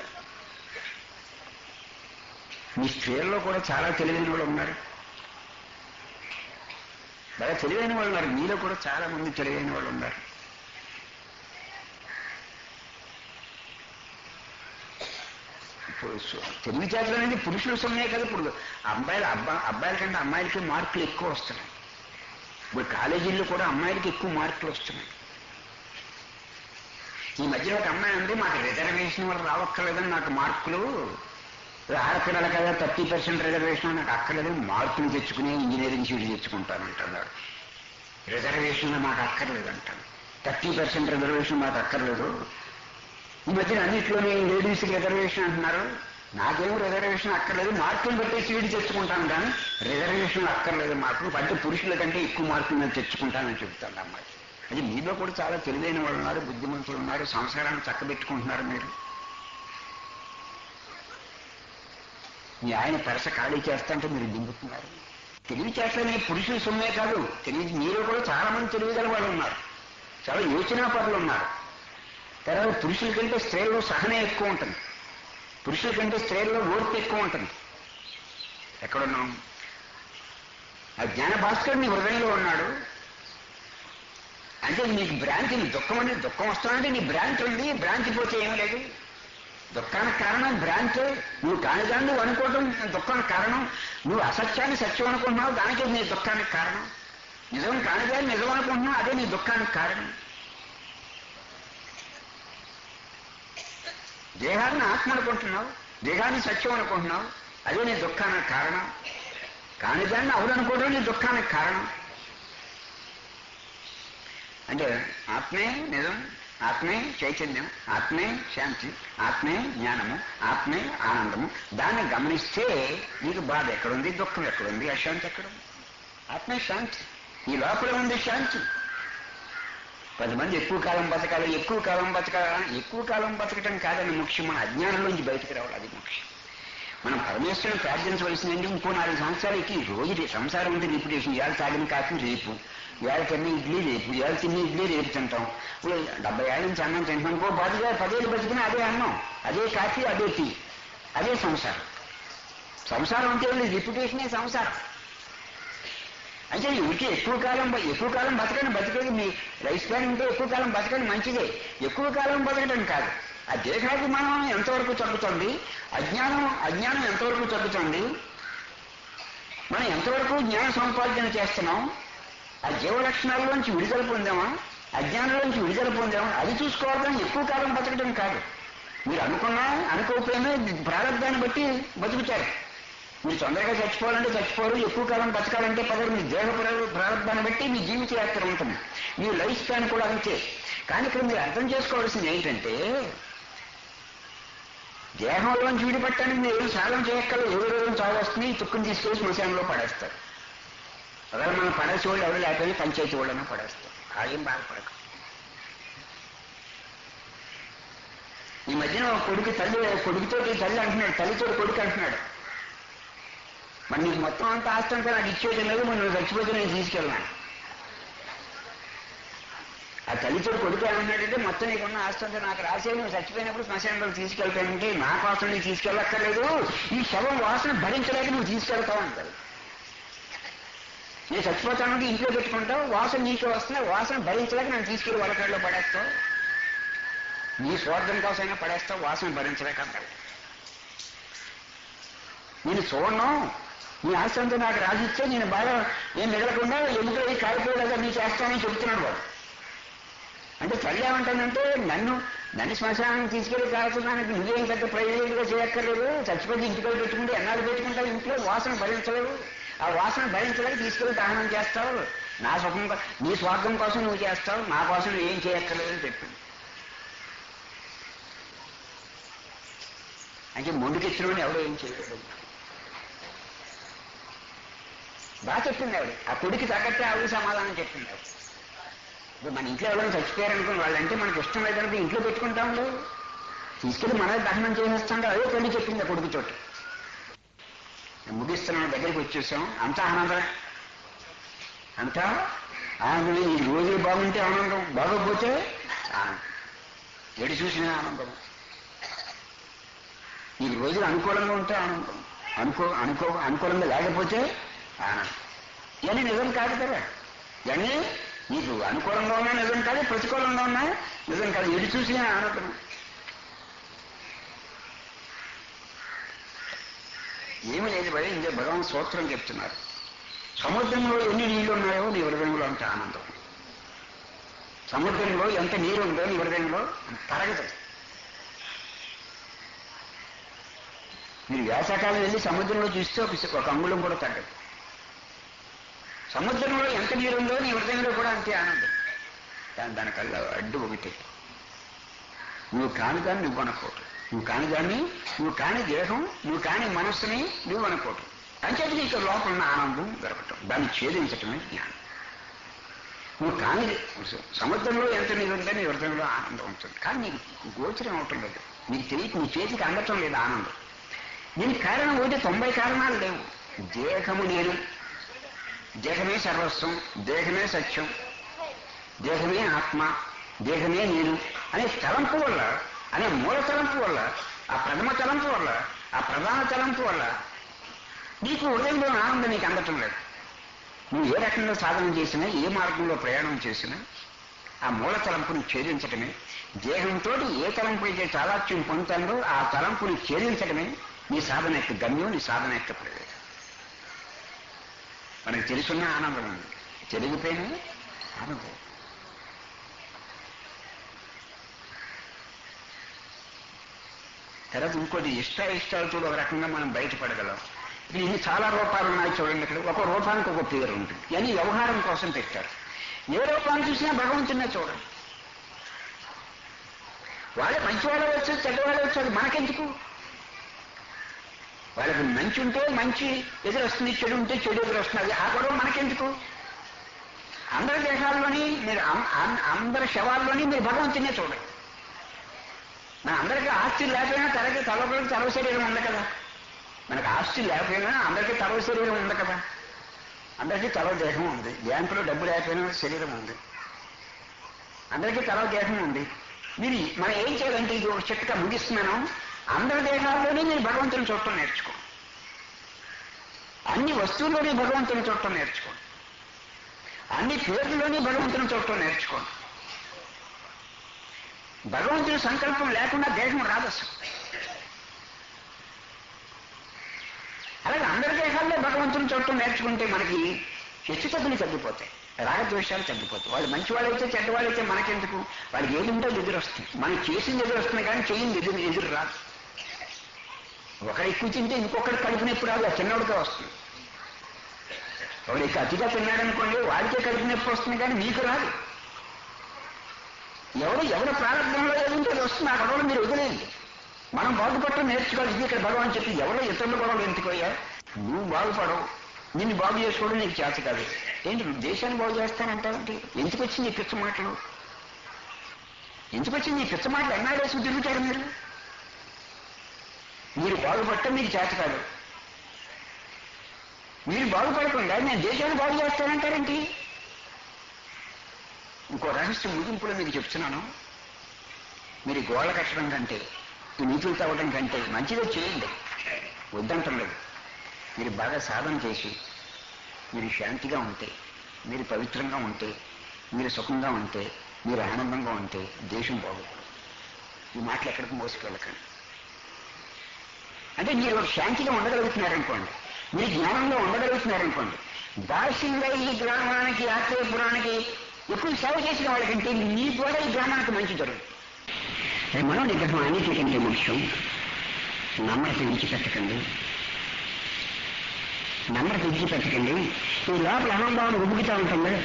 మీ స్త్రీల్లో కూడా చాలా తెలివైన వాళ్ళు ఉన్నారు బాగా తెలివైన వాళ్ళు ఉన్నారు మీలో కూడా చాలా మంది తెలివైన వాళ్ళు ఉన్నారు ఇప్పుడు సు- తెలివితేటలు అనేది పురుషుల సమయే కదా ఇప్పుడు అబ్బాయిలు అబ్బా అబ్బాయిల కంటే అమ్మాయిలకి మార్కులు ఎక్కువ వస్తున్నాయి ఇప్పుడు కాలేజీల్లో కూడా అమ్మాయిలకి ఎక్కువ మార్కులు వస్తున్నాయి ఈ మధ్యలో ఒక అమ్మాయి ఉంది మాకు రిజర్వేషన్ వల్ల రావక్కర్లేదని నాకు మార్కులు ఆడపిల్లల కదా థర్టీ పర్సెంట్ రిజర్వేషన్ నాకు అక్కర్లేదు మార్కులు తెచ్చుకుని ఇంజనీరింగ్ సీట్లు తెచ్చుకుంటానంటున్నాడు రిజర్వేషన్ మాకు అక్కర్లేదు అంటాను థర్టీ పర్సెంట్ రిజర్వేషన్ మాకు అక్కర్లేదు ఈ మధ్యన అన్నింటిలోనే లేడీస్కి రిజర్వేషన్ అంటున్నారు నాకేం రిజర్వేషన్ అక్కర్లేదు మార్కులు బట్టి సీటు తెచ్చుకుంటాను కానీ రిజర్వేషన్ అక్కర్లేదు మాకు అంటే పురుషుల కంటే ఎక్కువ మార్కులు నేను తెచ్చుకుంటానని చెబుతాను అమ్మాయి అది మీలో కూడా చాలా తెలివైన వాళ్ళు ఉన్నారు బుద్ధిమంతులు ఉన్నారు సంసారాన్ని చక్కబెట్టుకుంటున్నారు మీరు మీ ఆయన పెరస ఖాళీ చేస్తాంటే మీరు దింపుతున్నారు తెలివి చేస్తేనే పురుషుల సొమ్మే కాదు తెలివి మీరు కూడా చాలా మంది తెలివిగల వాళ్ళు ఉన్నారు చాలా యోచనా పరులు ఉన్నారు తర్వాత పురుషుల కంటే స్త్రీల్లో సహనం ఎక్కువ ఉంటుంది పురుషుల కంటే స్త్రీల్లో ఓర్పు ఎక్కువ ఉంటుంది ఎక్కడున్నాం ఆ జ్ఞాన భాస్కర్ నీ హృదయంలో ఉన్నాడు అంటే నీకు భ్రాంతి నీ దుఃఖం అనేది దుఃఖం వస్తుందంటే నీ భ్రాంతి ఉంది భ్రాంతి పోతే ఏం లేదు దుఃఖానికి కారణం భ్రాంతి నువ్వు కానిదాన్ని నువ్వు అనుకోవడం దుఃఖానికి కారణం నువ్వు అసత్యాన్ని సత్యం అనుకుంటున్నావు దానికే నీ దుఃఖానికి కారణం నిజం కానిదాన్ని నిజం అనుకుంటున్నావు అదే నీ దుఃఖానికి కారణం దేహాన్ని ఆత్మ అనుకుంటున్నావు దేహాన్ని సత్యం అనుకుంటున్నావు అదే నీ దుఃఖానికి కారణం కానిదాన్ని అవుననుకోవడం నీ దుఃఖానికి కారణం అంటే ఆత్మే నిజం ఆత్మే చైతన్యం ఆత్మే శాంతి ఆత్మే జ్ఞానము ఆత్మే ఆనందము దాన్ని గమనిస్తే నీకు బాధ ఎక్కడుంది దుఃఖం ఎక్కడుంది అశాంతి ఎక్కడుంది ఆత్మే శాంతి ఈ లోపల ఉంది శాంతి పది మంది ఎక్కువ కాలం బతకాలి ఎక్కువ కాలం బతకాలి ఎక్కువ కాలం బతకటం కాదని ముఖ్యం మన అజ్ఞానంలోంచి బయటకు రావాలి అది ముఖ్యం మనం పరమేశ్వరుని ప్రార్థించవలసిందండి ఇంకో నాలుగు సంవత్సరాలకి రోజు సంసారం ఉంది రిపిటేషన్ ఇవాళ తాగిన కాఫీ రేపు ఇవాళ తిన్న ఇడ్లీ రేపు ఇవాళ తిన్న ఇడ్లీ రేపు తింటాం ఇప్పుడు డెబ్బై ఏళ్ళ నుంచి అన్నం తింటాం ఇంకో బాధగా పదేళ్ళు బతికినా అదే అన్నం అదే కాఫీ అదే టీ అదే సంసారం సంసారం అంటే రిపిటేషనే సంసారం అంటే ఇంకే ఎక్కువ కాలం బ- ఎక్కువ కాలం బతకని బతికేది మీ లైఫ్ స్పాన్ ఉంటే ఎక్కువ కాలం బతకని మంచిదే ఎక్కువ కాలం బతకడం కాదు ఆ దేహాభిమానం ఎంతవరకు తగ్గుతుంది అజ్ఞానం అజ్ఞానం ఎంతవరకు తగ్గుతుంది మనం ఎంతవరకు జ్ఞాన సముపార్జన చేస్తున్నాం ఆ జీవ లక్షణాల్లోంచి విడుదల పొందామా అజ్ఞానంలోంచి విడుదల పొందామా అది చూసుకోవడం ఎక్కువ కాలం బతకడం కాదు మీరు అనుకున్నా అనుకోకపోయినా ప్రారంభాన్ని బట్టి బతుకుతారు మీరు తొందరగా చచ్చిపోవాలంటే చచ్చిపోరు ఎక్కువ కాలం బతకాలంటే పదవి మీ దేహ ప్ర- ప్రారంభాన్ని బట్టి మీ జీవిత యాత్ర ఉంటుంది మీ లైఫ్ స్పాన్ కూడా అంతే కానీ ఇక్కడ మీరు అర్థం చేసుకోవాల్సింది ఏంటంటే దేహంలోంచి విడిపట్టడానికి మీరు ఏం సాధన చేయక్కర్లేదు ఎవరి రోజులు చావు వస్తుంది ఈ తుక్కుని తీసుకెళ్లి శ్మశానంలో పడేస్తారు అదే మనం పడేసి వాళ్ళు ఎవరు లేకపోతే పంచాయతీ వాళ్ళైనా పడేస్తారు అదేం బాధపడక ఈ మధ్యన ఒక కొడుకు తల్లి కొడుకుతో తల్లి అంటున్నాడు తల్లితో కొడుకు అంటున్నాడు మరి నీకు మొత్తం అంత ఆస్తి అంతా నాకు ఇచ్చేయడం లేదు మరి నువ్వు చచ్చిపోతే నేను తీసుకెళ్ళాను ఆ తల్లితో కొడుకు ఏమన్నాడంటే మొత్తం నీకున్న ఆస్తి అంతా నాకు రాసే నువ్వు చచ్చిపోయినప్పుడు శ్మశానంలో తీసుకెళ్తానంటే నా కోసం నీకు తీసుకెళ్ళక్కర్లేదు ఈ శవం వాసన భరించలేక నువ్వు తీసుకెళ్తావు అంటారు నేను చచ్చిపోతానంటే ఇంట్లో పెట్టుకుంటావు వాసన నీకు వస్తున్నా వాసన భరించలేక నేను తీసుకెళ్ళి వలకాడలో పడేస్తావు నీ స్వార్థం కోసమైనా పడేస్తావు వాసన భరించలేక అంటాడు నేను చూడను నీ ఆస్తి అంతా నాకు రాసిస్తే నేను బాగా ఏం మిగలకుండా ఎముకలు కాలిపోయేలాగా నీ చేస్తానని చెబుతున్నాడు వాడు అంటే తల్లి ఏమంటానంటే నన్ను నన్ను శ్మశానానికి తీసుకెళ్లి కాల్చడానికి నువ్వేం పెద్ద ప్రైవేట్గా చేయక్కర్లేదు చచ్చిపోతే ఇంటికి పెట్టుకుంటే ఎన్నాళ్ళు పెట్టుకుంటావు ఇంట్లో వాసన భరించలేవు ఆ వాసన భరించలేక తీసుకెళ్లి దహనం చేస్తావు నా సుఖం కో- నీ స్వార్థం కోసం నువ్వు చేస్తావు నా కోసం నువ్వు ఏం చేయక్కర్లేదని చెప్పింది అంటే మొండుకెచ్చినోడిని ఎవడో ఏం చేయలేదు బాగా చెప్పింది ఆవిడ ఆ కొడుకు తగ్గట్టే ఆవిడ సమాధానం చెప్పింది ఆవిడ ఇప్పుడు మన ఇంట్లో ఎవరైనా చచ్చిపోయారనుకుని వాళ్ళంటే మనకి ఇష్టం లేదంటే ఇంట్లో పెట్టుకుంటాం లేదు తీసుకెళ్ళి మనమే దహనం చేసేస్తాం అదే తల్లి చెప్పింది ఆ కొడుకు చోటు ముగిస్తున్నాం దగ్గరికి వచ్చేసాం అంతా ఆనందమే అంతా ఆనందమే ఈ రోజులు బాగుంటే ఆనందం బాగోకపోతే ఆనందం ఎడి చూసిన ఆనందం ఈ రోజులు అనుకూలంగా ఉంటే ఆనందం అనుకో అనుకో అనుకూలంగా లేకపోతే ఆనందం ఇవన్నీ నిజం కాదు కదా ఇవన్నీ నీకు అనుకూలంగా ఉన్నా నిజం కాదు ప్రతికూలంగా ఉన్నా నిజం కాదు ఎడి చూసిన ఆనందం ఏమి లేదు భయ ఇంకే భగవాన్ సూత్రం చెప్తున్నారు సముద్రంలో ఎన్ని నీళ్లు ఉన్నాయో నీ హృదయంలో అంత ఆనందం సముద్రంలో ఎంత నీరు ఉందో నీ హృదయంలో అంత తరగదు మీరు వేసవకాలం వెళ్ళి సముద్రంలో చూస్తే ఒక ఇసుక- ఒక అంగుళం కూడా తగ్గదు సముద్రంలో ఎంత నీరు ఉందో నీ హృదయంలో కూడా అంతే ఆనందం దాని దానికల్లా అడ్డు ఒకటి నువ్వు కాని దాన్ని నువ్వు అనుకోవటం నువ్వు కాని దాన్ని నువ్వు కాని దేహం నువ్వు కాని మనస్సుని నువ్వు అనుకోవటం అంచేది నీకు లోపల ఉన్న ఆనందం దొరకటం దాన్ని ఛేదించటమే జ్ఞానం నువ్వు కాని సముద్రంలో ఎంత నీరు ఉందో నీ హృదయంలో ఆనందం ఉంటుంది కానీ నీకు గోచరం అవటం లేదు నీకు తెలియ నీ చేతికి అందటం లేదు ఆనందం దీనికి కారణం ఒకటి తొంభై కారణాలు లేవు దేహము నేను దేహమే సర్వస్వం దేహమే సత్యం దేహమే ఆత్మ దేహమే నేను అనే తలంపు వల్ల అనే మూల తలంపు వల్ల ఆ ప్రథమ తలంపు వల్ల ఆ ప్రధాన తలంపు వల్ల నీకు హృదయంలో ఆనందం నీకు అందటం లేదు నువ్వు ఏ రకంగా సాధన చేసినా ఏ మార్గంలో ప్రయాణం చేసినా ఆ మూల తలంపుని ఛేదించటమే దేహంతో ఏ తలంపు అయితే చాలాత్యం పొందుతాడో ఆ తలంపుని ఛేదించటమే నీ సాధన యొక్క గమ్యం నీ సాధన యొక్క ప్రయోజనం మనకు తెలుసున్న ఆనందం ఉంది తెలిగిపోయినా ఆనందం తర్వాత ఇంకోటి ఇష్ట ఇష్టాలతో ఒక రకంగా మనం బయటపడగలం ఇప్పుడు ఇన్ని చాలా రూపాలు ఉన్నాయి చూడండి ఇక్కడ ఒక రూపానికి ఒక పేరు ఉంటుంది ఇవన్నీ వ్యవహారం కోసం పెట్టారు ఏ రూపాన్ని చూసినా భగవంతునే చూడండి వాళ్ళే మంచివాళ్ళు వచ్చు చెడ్డవాళ్ళు వచ్చు అది మనకెందుకు వాళ్ళకి మంచి ఉంటే మంచి ఎదురొస్తుంది చెడు ఉంటే చెడు ఎదురొస్తుంది ఆ గొడవ మనకెందుకు అందరి దేశాల్లోని మీరు అం- అం- అందరి శవాల్లోని మీరు భగవంతునే చూడండి మన అందరికీ ఆస్తి లేకపోయినా తలకి తలకి తలవ శరీరం ఉంది కదా మనకు ఆస్తి లేకపోయినా అందరికీ తలవ శరీరం ఉంది కదా అందరికీ తలవ దేహం ఉంది బ్యాంకులో డబ్బు లేకపోయినా శరీరం ఉంది అందరికీ తలవ దేహం ఉంది మీరు మనం ఏం చేయాలంటే ఇది ఒక చిట్టగా ముగిస్తున్నాను అందరి దేహాల్లోనే మీరు భగవంతుని చూడటం నేర్చుకో అన్ని వస్తువుల్లోనే భగవంతుని చూడటం నేర్చుకోండి అన్ని పేర్లలోనే భగవంతుని చూడటం నేర్చుకోండి భగవంతుని సంకల్పం లేకుండా దేహం రాదు అసలు అలాగే అందరి దేహాల్లో భగవంతుని చూడటం నేర్చుకుంటే మనకి హెచ్చుతగ్గులు తగ్గిపోతాయి రాగద్వేషాలు తగ్గిపోతాయి వాళ్ళు మంచి వాళ్ళైతే చెడ్డవాళ్ళైతే మనకెందుకు వాళ్ళకి ఏది ఉంటే ఎదురు వస్తుంది మనం చేసింది ఎదురు వస్తుంది కానీ చేయింది ఎదురు ఎదురు రాదు ఒకడు ఎక్కువ తింటే ఇంకొకటి కడుపు నొప్పి రాదు ఆ చిన్నోడికే వస్తుంది ఒకడు ఎక్కువ అతిగా తిన్నాడనుకోండి వాడికే కడుపు నొప్పి వస్తుంది కానీ మీకు రాదు ఎవరు ఎవరి ప్రారంభంలో ఏదుంటే అది వస్తుంది ఆ గొడవలు మీరు వదిలేయండి మనం బాగుపడటం నేర్చుకోవాలి ఇది ఇక్కడ భగవాన్ చెప్పి ఎవరో ఇతరుల గొడవలు ఎందుకోయా నువ్వు బాగుపడవు నిన్ను బాగు చేసుకోవడం నీకు చేత కాదు ఏంటి నువ్వు దేశాన్ని బాగు చేస్తానంటావంటే ఎందుకు వచ్చింది ఈ పిచ్చ మాటలు ఎందుకు వచ్చింది ఈ పిచ్చ మాటలు ఎన్నాడేసి తిరుగుతారు మీరు మీరు బాగుపడటం మీకు చేత కాదు మీరు బాగుపడకుండా నేను దేశాన్ని బాగు చేస్తానంటారేంటి ఇంకో రహస్యం ముగింపులో మీకు చెప్తున్నాను మీరు ఈ గోళ్ళ కట్టడం కంటే ఈ నీతులు తవ్వడం కంటే మంచిదే చేయండి వద్దంటం లేదు మీరు బాగా సాధన చేసి మీరు శాంతిగా ఉంటే మీరు పవిత్రంగా ఉంటే మీరు సుఖంగా ఉంటే మీరు ఆనందంగా ఉంటే దేశం బాగుపడదు ఈ మాటలు ఎక్కడికి మోసుకెళ్ళకండి అంటే మీరు శాంతిగా ఉండగలుగుతున్నారనుకోండి మీరు జ్ఞానంలో ఉండగలుగుతున్నారనుకోండి దార్శంగా ఈ గ్రామానికి ఆత్రేయపురానికి ఎక్కువ సేవ చేసిన వాళ్ళకంటే మీ ద్వారా ఈ గ్రామానికి మంచి జరుగుతుంది మనో నిగ్రహం అన్నిటికంటే ముఖ్యం నమ్రత విడిచిపెట్టకండి నమ్రత విడిచిపెట్టకండి ఈ లోపల అహంభావం ఉబ్బుకుతూ ఉంటుంది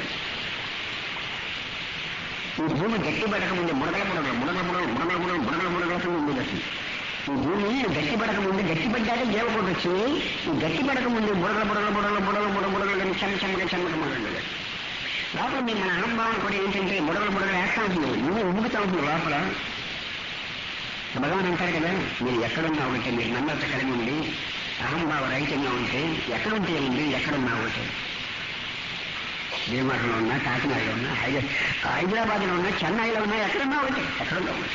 ఈ భూమి గట్టి పడక ముందు ముడగల ముడగల ముడగల ముడగల ముడగల ముడగల ముడగల ముడగల ముందు వచ్చింది ఈ భూమి గట్టి పడక ముందు గట్టి పడ్డాక జీవకోటి వచ్చింది ఈ గట్టి పడక ముందు బుడగల బుడగల బుడగల బుడగల బుడగ బుడగల చెమ్మ చెమ్మగా చెమ్మక మొదలు లోపల మీ మన అహంభావం కూడా ఏంటంటే బుడగల బుడగల వేస్తా ఉంటుంది నువ్వు ఉబ్బుకుతా ఉంటుంది లోపల భగవాన్ అంటారు కదా మీరు ఎక్కడున్నా ఒకటి మీరు నమ్రత కలిగి ఉండి అహంభావ రహితంగా ఉంటే ఎక్కడుంటే ఉంది ఎక్కడున్నా ఒకటి భీమవరంలో ఉన్నా కాకినాడలో ఉన్నా హైదరా హైదరాబాద్లో ఉన్నా చెన్నైలో ఉన్నా ఎక్కడున్నా ఒకటి ఎక్కడున్నా ఒకటి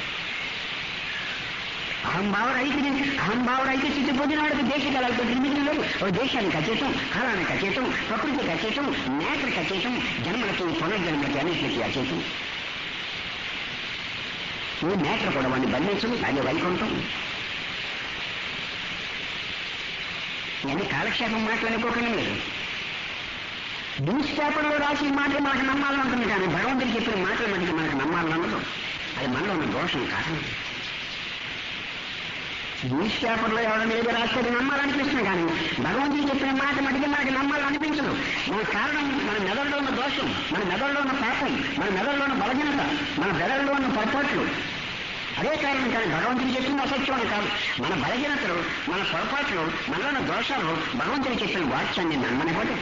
అహంభావ రైతు అహంభావ రైతు స్థితిపోతున్నవాడికి దేశ కళలతో నిర్మితం లేదు ఓ దేశానికి అచేతం కాలానికి అచేతం ప్రకృతికి అచేతం నేత్రకి అచేతం జన్మలకి పునర్జన్మలకి అన్నింటికి అచేతం నువ్వు నేత్ర కూడా వాడిని బంధించు అదే వైకుంఠం ఇవన్నీ కాలక్షేపం మాట్లాడుకోకుండా లేదు న్యూస్ పేపర్లో రాసిన మాటలు మనకు నమ్మాలనుకుంటుంది కానీ భగవంతుడు చెప్పిన మాటలు మనకి మనకు నమ్మాలన్నదు అది మనలో ఉన్న దోషం కారణం న్యూస్ పేపర్లో ఎవరైనా ఏదో రాస్తే అది నమ్మాలనిపిస్తుంది కానీ భగవంతుడు చెప్పిన మాట మటుకు మనకి నమ్మాలనిపించదు మన కారణం మన మెదడులో ఉన్న దోషం మన మెదడులో ఉన్న పాపం మన మెదడులో ఉన్న బలహీనత మన మెదడులో ఉన్న పొరపాట్లు అదే కారణం కానీ భగవంతుడు చెప్పింది అసత్యం అని కాదు మన బలహీనతలు మన పొరపాట్లు మనలో ఉన్న దోషాలు భగవంతుడు చెప్పిన వాక్యాన్ని నమ్మనివ్వదు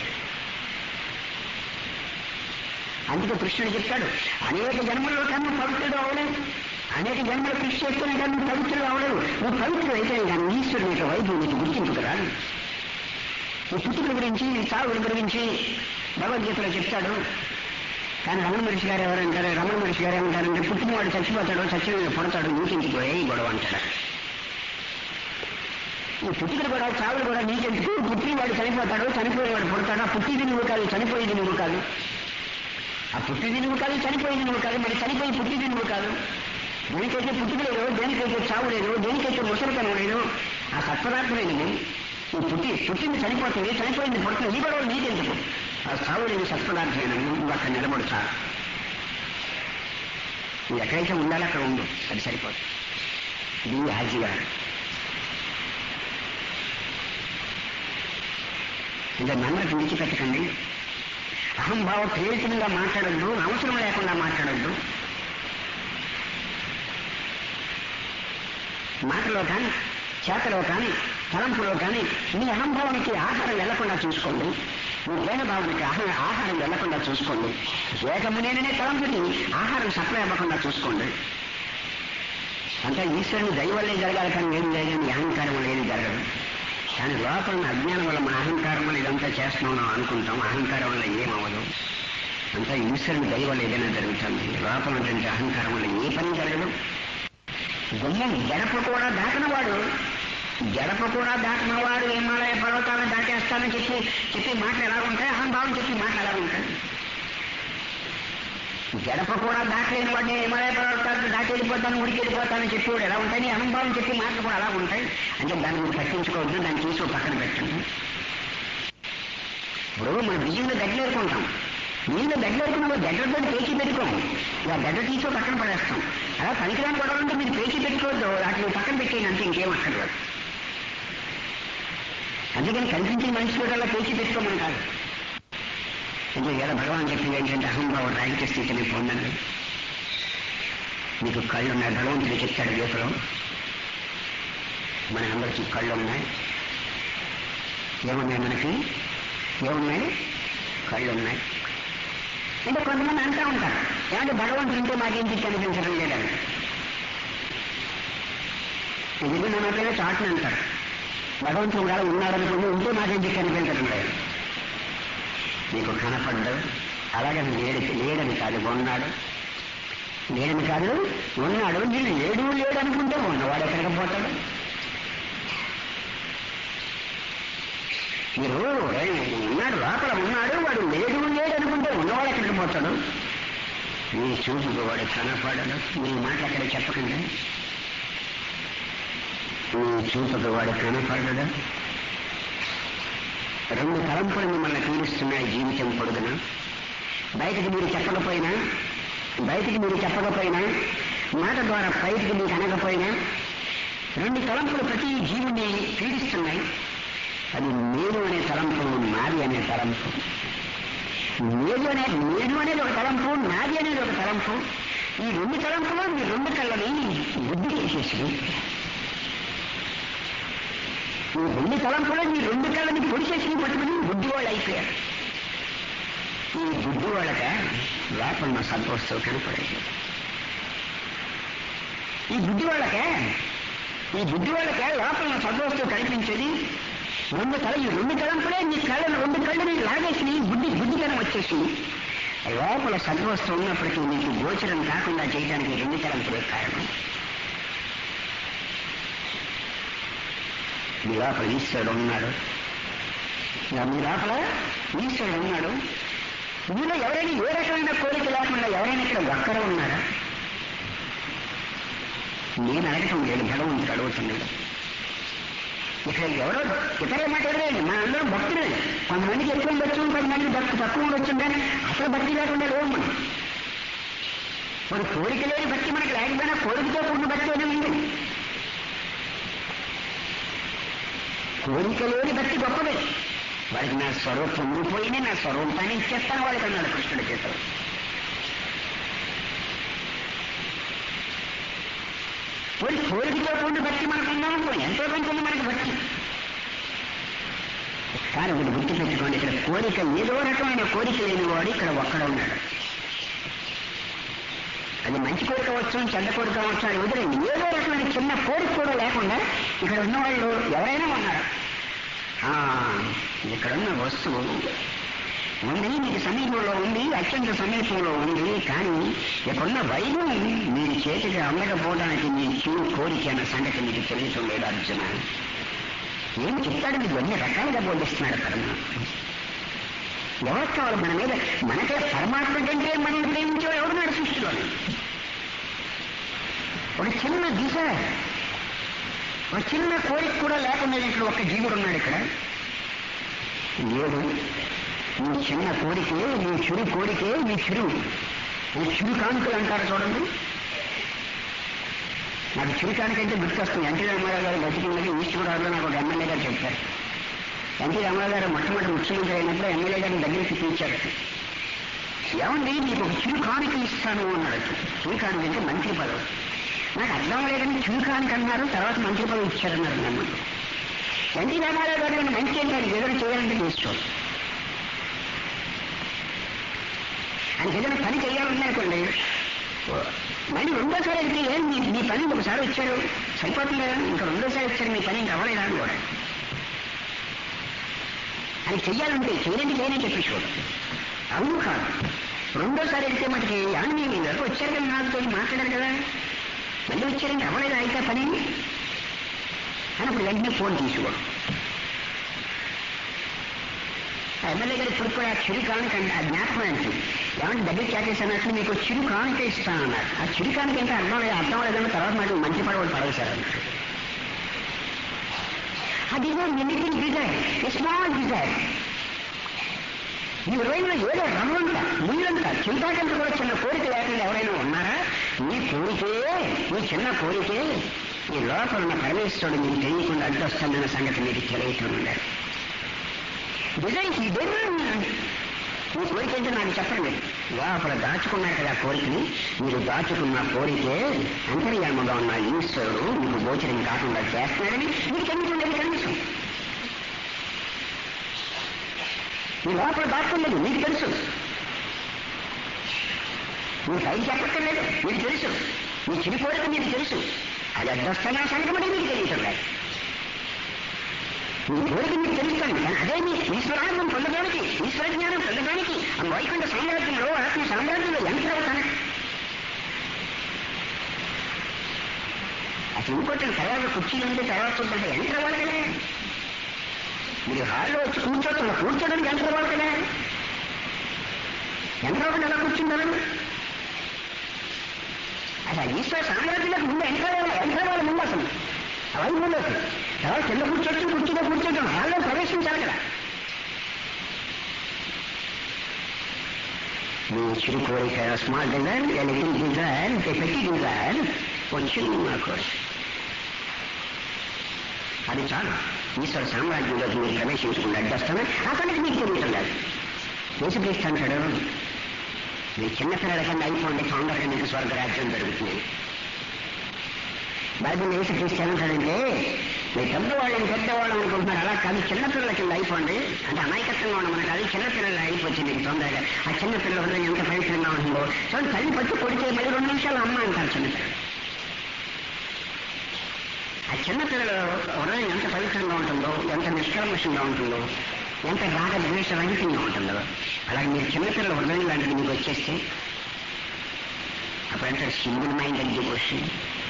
అందుకే కృష్ణుడు చెప్తాడు అనేక జన్మల్లో కన్నా పవిత్రుడు అవలేదు అనేక జన్మలు కృషి చేస్తున్నా కానీ నువ్వు పవిత్రుడు అవలేవు నువ్వు పవిత్రుడు అయితే కానీ ఈశ్వరుని యొక్క వైద్యం నీకు గుర్తింపుకురాదు ఈ పుట్టుక గురించి ఈ చావుల గురించి భగవద్గీతలో చెప్తాడు కానీ రమణ మనిషి గారు ఎవరంటారు రమణ మనిషి గారు ఏమంటారంటే పుట్టినవాడు చచ్చిపోతాడు చచ్చిన మీద పుడతాడు నీకెందుకు ఏ గొడవ అంటాడు ఈ పుట్టుకలు కూడా చావులు కూడా నీకెందుకు పుట్టినవాడు చనిపోతాడు చనిపోయేవాడు పుడతాడు ఆ పుట్టిది నువ్వు కాదు చనిపోయేది నువ్వు కాదు ఆ పుట్టిది నువ్వు కాదు చనిపోయేది నువ్వు కాదు మరి చనిపోయి పుట్టిది నువ్వు కాదు దేనికైతే పుట్టుక లేదు దేనికైతే చావు లేదు దేనికైతే ముసలితనం లేదు ఆ సత్పదార్థమైనది ఈ పుట్టి పుట్టింది చనిపోతుంది చనిపోయింది పుడుతుంది ఈ గొడవ నీకెందుకు ఆ చావు లేని సత్పదార్థమైనది నువ్వు అక్కడ నిలబడు చాలు నువ్వు ఎక్కడైతే ఉండాలో అక్కడ ఉండు అది సరిపోతుంది ఇది హాజీ గారు ఇంకా నమ్మకం విడిచిపెట్టకండి అహంభావ ప్రేరితంగా మాట్లాడద్దు అవసరం లేకుండా మాట్లాడద్దు మాటలో కానీ చేతలో కానీ తలంపులో కానీ మీ అహంభావానికి ఆహారం వెళ్లకుండా చూసుకోండి మీ దేహభావానికి ఆహా- ఆహారం వెళ్లకుండా చూసుకోండి ఏకమునేననే తలంపుకి ఆహారం సప్లై అవ్వకుండా చూసుకోండి అంటే ఈశ్వరుని దయ వల్లే జరగాలి కానీ ఏం లేదు మీ అహంకారం వల్ల ఏది జరగదు కానీ లోపల ఉన్న అజ్ఞానం వల్ల మన అహంకారం వల్ల ఇదంతా చేస్తున్నాం అనుకుంటాం అహంకారం వల్ల ఏమవ్వదు అంతా ఈశ్వరుని దయ వల్ల ఏదైనా జరుగుతుంది లోపల ఉన్నటువంటి అహంకారం వల్ల ఏ పని జరగదు గుమ్మం గడప కూడా దాటిన వాడు గడప కూడా దాటిన వాడు హిమాలయ పర్వతాలను దాటేస్తానని చెప్పి చెప్పి మాటలు ఎలా ఉంటాయి అహంభావం చెప్పి మాటలు ఎలా ఉంటాయి గడప కూడా దాటలేని వాడిని హిమాలయ పర్వతాలను దాటి వెళ్ళిపోతాను ఉడికి వెళ్ళిపోతానని చెప్పేవాడు ఎలా ఉంటాయి నీ అహంభావం చెప్పి మాటలు కూడా అలా ఉంటాయి అంటే దాన్ని మీరు పట్టించుకోవద్దు దాన్ని తీసి ఓ పక్కన పెట్టండి ఇప్పుడు మనం బియ్యంలో గడ్డలేరుకుంటాం నీళ్ళు గడ్డలేరుకున్న గడ్డలతో పేచి పెట్టుకోం ఇలా గడ్డ తీసి ఓ పక్కన పడేస్తాం అలా పనికిరాని గొడవలు ఉంటే మీరు పేచి పెట్టుకోవద్దు వాటిని పక్కన పెట్టేయండి అంతే ఇంకేం అక్కర్లేదు అందుకని కనిపించిన మనిషి కూడా అలా పేచి పెట్టుకోమని కాదు అంటే ఇలా భగవాన్ చెప్పింది ఏంటంటే అహంభావం రాహిత్య స్థితిని పొందండి మీకు కళ్ళు ఉన్నాయి భగవంతుడు చెప్తాడు గీతలో మన అందరికీ కళ్ళు ఉన్నాయి ఏమున్నాయి మనకి ఏమున్నాయి కళ్ళు ఉన్నాయి అంటే కొంతమంది అంటా ఉంటారు ఏమంటే భగవంతుడు ఉంటే మాకేంటి కనిపించడం లేదని ఇది మన పేరు చాటుని అంటారు భగవంతుడు కూడా ఉన్నాడనుకుంటే ఉంటే మాకేంటి కనిపించడం లేదు నీకు కనపడ్డాడు అలాగే లేడు లేడని కాదు ఉన్నాడు లేడని కాదు ఉన్నాడు నేను లేడు లేడు అనుకుంటే ఉన్నవాడు ఎక్కడికి పోతాడు మీరు "ఏ, ఉన్నాడు లోపల ఉన్నాడు వాడు లేడు లేడు అనుకుంటే ఉన్నవాడు ఎక్కడికి పోతాడు నీ చూపుకు వాడు కనపడడు నీ మాట ఎక్కడ చెప్పకండి నీ చూపుకు వాడు కనపడడు రెండు తలంపులు మిమ్మల్ని పీడిస్తున్నాయి జీవితం పొడుగున బయటకు మీరు చెప్పకపోయినా బయటికి మీరు చెప్పకపోయినా మాట ద్వారా బయటికి మీకు అనకపోయినా రెండు తలంపులు ప్రతి జీవుని పీడిస్తున్నాయి అది నేను అనే తలంపు నాది అనే తలంపు నేను అనే నేను అనేది ఒక తలంపు నాది అనేది ఒక తలంపు ఈ రెండు తలంపులు మీ రెండు కళ్ళని బుద్ధి చేసేసి ఈ రెండు తలంపులో మీ రెండు కళ్ళని పొడిచేసి పట్టుకుని బుద్ధి వాళ్ళు అయిపోయారు ఈ బుద్ధి వాళ్ళక లోపల నా సద్వస్తువు కనపడేది ఈ బుద్ధి వాళ్ళకే ఈ బుద్ధి వాళ్ళకే లోపల నా సద్వస్తువు కనిపించేది రెండు కళ ఈ రెండు తలంపులే నీ కళ్ళను రెండు కళ్ళని లాగేసి బుద్ధి బుద్ధికరం వచ్చేసి లోపల సద్వస్తువు ఉన్నప్పటికీ నీకు గోచరం కాకుండా చేయడానికి ఈ రెండు తలంపులే కారణం మీ లోపల ఈశ్వరుడు ఉన్నాడు ఇక మీ లోపల ఈశ్వరుడు ఉన్నాడు మీలో ఎవరైనా ఏ రకమైన కోరిక లేకుండా ఎవరైనా ఇక్కడ ఒక్కరే ఉన్నారా నేను అడగటం లేదు భగవంతుడు అడుగుతున్నాడు ఇక్కడ ఎవరో ఇతరే మాట్లాడలేదు మన అందరం భక్తులే కొంతమందికి ఎక్కువ ఉండొచ్చు కొంతమందికి భక్తి తక్కువ ఉండొచ్చు కానీ అసలు భక్తి లేకుండా లేవు మనం మరి కోరిక లేని భక్తి మనకు లేకపోయినా కోరికతో కూడిన భక్తి అనేది ఉంది కోరిక లేని భక్తి గొప్పది వాడికి నా స్వరూపం ఉండిపోయింది నా స్వరూపాన్ని ఇచ్చేస్తాను వాడికి అన్నాడు కృష్ణుడి చేత కోరి కోరికతో కూడిన భక్తి మనకు ఉందనుకో ఎంతో కొంత ఉంది మనకి భక్తి కానీ ఒకటి గుర్తు పెట్టుకోండి ఇక్కడ కోరిక ఏదో రకమైన కోరిక లేని వాడు ఇక్కడ ఒక్కడ ఉన్నాడు అది మంచి కోరిక వచ్చు చెడ్డ కోరిక వచ్చు అని వదిలేండి ఏదో రకమైన చిన్న కోరిక కూడా లేకుండా ఇక్కడ ఉన్న వాళ్ళు ఎవరైనా ఉన్నారు ఆ, ఇక్కడ ఉన్న వస్తువు ఉంది మీకు సమీపంలో ఉంది అత్యంత సమీపంలో ఉంది కానీ ఇక్కడున్న వైద్యం మీరు చేతికి అందకపోవడానికి మీ చెడు కోరిక అన్న సంగతి మీకు తెలియటం లేదు అర్జున ఏం చెప్తాడు మీకు అన్ని రకాలుగా బోధిస్తున్నాడు పరమాత్మ ఎవరికి కావాలి మన మీద మనకే పరమాత్మ కంటే మనం ప్రేమించే ఎవరున్నాడు సృష్టిలోని ఒక చిన్న దిశ ఒక చిన్న కోరిక కూడా లేకుండా ఇక్కడ ఒక జీవుడు ఉన్నాడు ఇక్కడ లేదు నీ చిన్న కోరికే నీ చిరు కోరికే నీ చిరు నీ చిరు కానుకలు అంటారు చూడండి నాకు చిరు కానుకంటే గుర్తొస్తుంది ఎన్టీ రామారావు గారు బతికిందని ఈస్ట్ గోదావరిలో నాకు ఒక ఎమ్మెల్యే గారు చెప్పారు ఎన్టీ రామారావు గారు మొట్టమొదటి ముఖ్యమంత్రి అయినప్పుడు ఎమ్మెల్యే గారిని దగ్గరికి పిలిచారు ఏమండి మీకు ఒక చిరు కానుక ఇస్తాను అన్నాడు చిరు కానుక అంటే మంత్రి పదవి నాకు అర్థం లేదని చిరు కానుక అన్నారు తర్వాత మంత్రి పదవి ఇచ్చారన్నారు నన్ను ఎన్టీ రామారావు గారు ఏమైనా మంచి ఏంటి ఆయన ఏదైనా చేయాలంటే చేసుకోవాలి ఆయనకి ఏదైనా పని చేయాలన్నా అనుకోండి మళ్ళీ రెండోసారి వెళ్తే ఏం మీ మీ పని ఒకసారి వచ్చారు సరిపోతుందా ఇంకా రెండోసారి వచ్చారు మీ పని ఇంకా అవ్వలేదా అని కూడా అని చెయ్యాలంటే చేయడానికి చేయని చెప్పి చూడు అవును కాదు రెండోసారి వెళ్తే మనకి ఏమని మీరు ఇంతవరకు వచ్చారు కదా నాతో మాట్లాడారు కదా మళ్ళీ వచ్చారంటే అవ్వలేదా అయితే పని అని అప్పుడు వెంటనే ఫోన్ తీసుకోడు ఆ ఎమ్మెల్యే గారు ఇప్పుడు కూడా చిరు కానుక అంటే ఆ జ్ఞాపకం ఏంటి ఏమంటే దగ్గర చాకేసానట్లు మీకు చిరు కానుక ఇస్తానన్నారు ఆ చిరు కానుక అంటే అర్థం లేదు అర్థం లేదన్న తర్వాత నాకు మంచి పడవలు పడేశారు అన్నారు ఆ desire anything desire small desire ఈ హృదయంలో ఏదో రమ్మంత ముళ్ళంత చింతాకంత కూడా చిన్న కోరిక లేకుండా ఎవరైనా ఉన్నారా నీ కోరికే నీ చిన్న కోరికే ఈ లోపల ఉన్న పరమేశ్వరుడు మీకు తెలియకుండా అడ్డొస్తుందన్న సంగతి మీకు తెలియటం ఉండాలి డిజైన్ ఈ మీ కోరిక ఏంటో నాకు చెప్పండి లోపల దాచుకున్నారు కదా ఆ కోరికని మీరు దాచుకున్న కోరికే అంతర్యామగా ఉన్న ఈశ్వరుడు మీకు గోచరం కాకుండా చేస్తున్నాడని మీకు తెలియకుండా కనీసం మీ లోపల దాచుకున్నది మీకు తెలుసు మీ పైకి చెప్పక్కర్లేదు మీకు తెలుసు మీ చిరి కోరిక మీకు తెలుసు అది అడ్డొస్తున్నా సంగతి మీకు తెలియటం లేదు మీ కోరిక మీకు తెలుస్తాను కానీ అదే మీ ఈశ్వరానందం పొందడానికి ఈశ్వర జ్ఞానం పొందడానికి ఆ వైకుంఠ సామ్రాజ్యంలో ఆత్మ సామ్రాజ్యంలో ఎంత అవుతాను అసలు ఇంకోటి తర్వాత కుర్చీలు ఉంటే తర్వాత చూద్దాం ఎంత అవ్వాలి కదా మీరు హాల్లో వచ్చి కూర్చోవడం కూర్చోడానికి ఎంత అవ్వాలి కదా ఎంత అవ్వకుండా ఎలా కూర్చుంటారు అసలు ఈశ్వర సామ్రాజ్యంలోకి ముందు ఎంత అవ్వాలి ఎంత అవ్వాలి ముందు అసలు అవన్నీ ముందుకి తర్వాత కింద కూర్చోచ్చు కూర్చుంటే కూర్చోటం హాల్లో ప్రవేశించాలి కదా మీ చిరు కోరిక స్మాల్ డిజైర్ లిటిల్ డిజైర్ పెట్టి డిజైర్ కొంచెం నా కోరిక అది చాలు ఈశ్వర సామ్రాజ్యంలోకి మీరు ప్రవేశించకుండా అడ్డొస్తాను ఆ సంగతి మీకు తెలియట్లేదు యేసుక్రీస్తు అంటాడు మీ చిన్నపిల్లల కన్నా అయిపోండి తొందరగా మీకు స్వర్గరాజ్యం దొరుకుతుంది బైబిల్ యేసుక్రీస్తు ఏమంటాడంటే మీ పెద్దవాళ్ళని పెద్దవాళ్ళు అనుకుంటున్నారు అలా కాదు చిన్నపిల్లల కింద అయిపోండి అంటే అమాయకత్వంగా ఉన్న మనకు అది చిన్నపిల్లలు అయిపోతుంది మీకు తొందరగా ఆ చిన్నపిల్లల హృదయం ఎంత పవిత్రంగా ఉంటుందో చూడండి తల్లి పట్టు కొడితే మళ్ళీ రెండు నిమిషాలు అమ్మ అంటారు చిన్నపిల్లలు ఆ చిన్నపిల్లల హృదయం ఎంత పవిత్రంగా ఉంటుందో ఎంత నిష్కల్మషంగా ఉంటుందో ఎంత రాగ ద్వేష రహితంగా ఉంటుందో అలాగే మీరు చిన్నపిల్లల హృదయం లాంటిది మీకు వచ్చేస్తే అప్పుడంటే సింగిల్ మైండెడ్ డివోషన్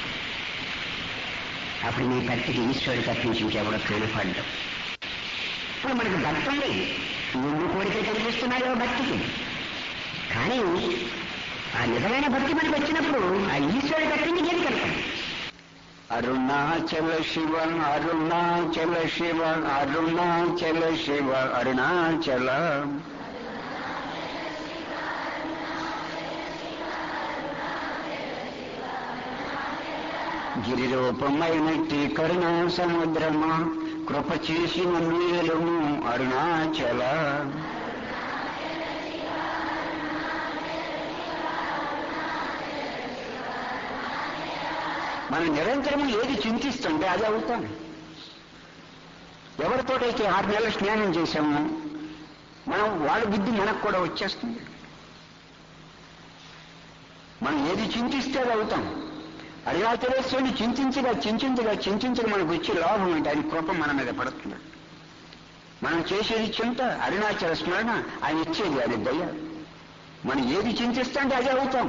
అప్పుడు మీ భక్తికి ఈశ్వరుడు తప్పించి ఇంకెవడో కనపడ్డం ఇప్పుడు మనకు భక్తి ఉంది ముందు కోరికలు కనిపిస్తున్నాయో భక్తికి కానీ ఆ నిజమైన భక్తి మనకు వచ్చినప్పుడు ఆ ఈశ్వరుడు తప్పించి ఏది కనపడదు అరుణాచల శివ అరుణాచల శివ అరుణాచల శివ అరుణాచల గిరిరూపమైనట్టి కరుణా సముద్రమా కృప చేసిన మేలును అరుణాచల మనం నిరంతరం ఏది చింతిస్తుంటే అది అవుతాం ఎవరితోటైతే ఆరు నెలల స్నానం చేశామో మనం వాళ్ళ బుద్ధి మనకు కూడా వచ్చేస్తుంది మనం ఏది చింతిస్తే అది అవుతాం అరుణాచలేశ్వరుని చింతించగా చింతించగా చింతించగా మనకు వచ్చే లాభం ఏంటి ఆయన కృప మన మీద పడుతుంది మనం చేసేది చింత అరుణాచల స్మరణ ఆయన ఇచ్చేది అది దయ మనం ఏది చింతిస్తుంటే అదే అవుతాం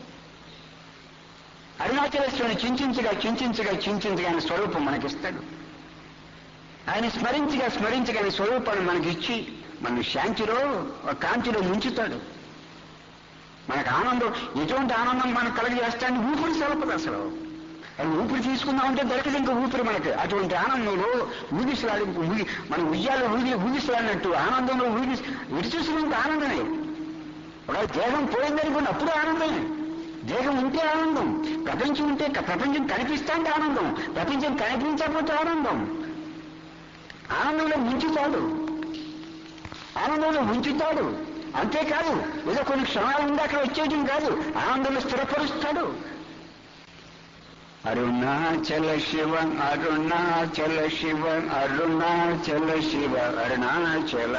అరుణాచలేశ్వరుని చింతించగా చింతించగా చింతించగా ఆయన స్వరూపం మనకిస్తాడు ఆయన స్మరించగా స్మరించగా ఆయన స్వరూపాన్ని మనకిచ్చి మన శాంతిలో ఒక కాంతిలో ముంచుతాడు మనకు ఆనందం ఎటువంటి ఆనందం మనకు కలగజేస్తాడని ఊపిరి సెలపదు అసలు అది ఊపిరి తీసుకుందామంటే దొరకదు ఇంకా ఊపిరి మనకి అటువంటి ఆనందంలో ఊగిసలాడి ఊగి మన ఉయ్యాలో ఊగి ఊగిసలాడినట్టు ఆనందంలో ఊగి ఇటు చూసినంత ఆనందమే ఒక దేహం పోయిందనుకోండి అప్పుడు ఆనందమే దేహం ఉంటే ఆనందం ప్రపంచం ఉంటే ప్రపంచం కనిపిస్తా అంటే ఆనందం ప్రపంచం కనిపించకపోతే ఆనందం ఆనందంలో ముంచుతాడు ఆనందంలో ఉంచుతాడు అంతేకాదు ఏదో కొన్ని క్షణాలు ఉండి అక్కడ వచ్చేయటం కాదు ఆనందంలో స్థిరపరుస్తాడు అరుణాచల శివ అరుణాచల శివ అరుణాచల శివ అరుణాచల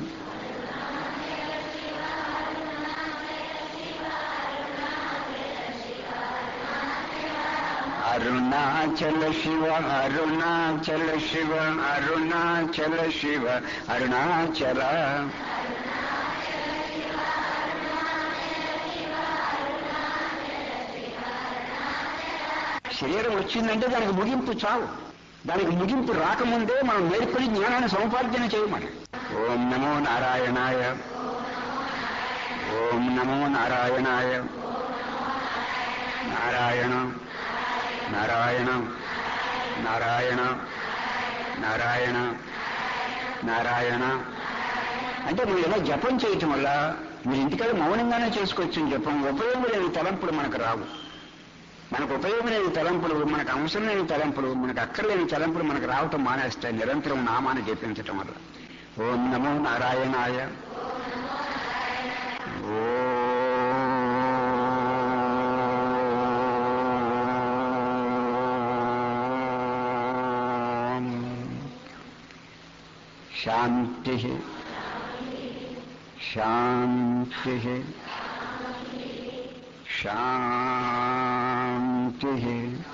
అరుణాచల శివ అరుణాచల శివ అరుణాచల శివ అరుణాచల శరీరం వచ్చిందంటే దానికి ముగింపు చావు దానికి ముగింపు రాకముందే మనం నేర్పడి జ్ఞానాన్ని సముపార్జన చేయమని ఓం నమో నారాయణాయ ఓం నమో నారాయణాయ నారాయణ నారాయణ నారాయణ నారాయణ నారాయణ అంటే మీరు ఇలా జపం చేయటం వల్ల మీరు ఇంటికాడ మౌనంగానే చేసుకోవచ్చు జపం ఉపయోగం లేని తలంపులు మనకు రావు మనకు ఉపయోగం లేని తలంపులు మనకు అవసరం లేని తలంపులు మనకు అక్కర్లేని తలంపులు మనకు రావటం మానేస్తాయి నిరంతరం నామాన్ని జపించటం వల్ల ఓం నమో నారాయణాయ ఓం శాంతి శాంతి శాంతి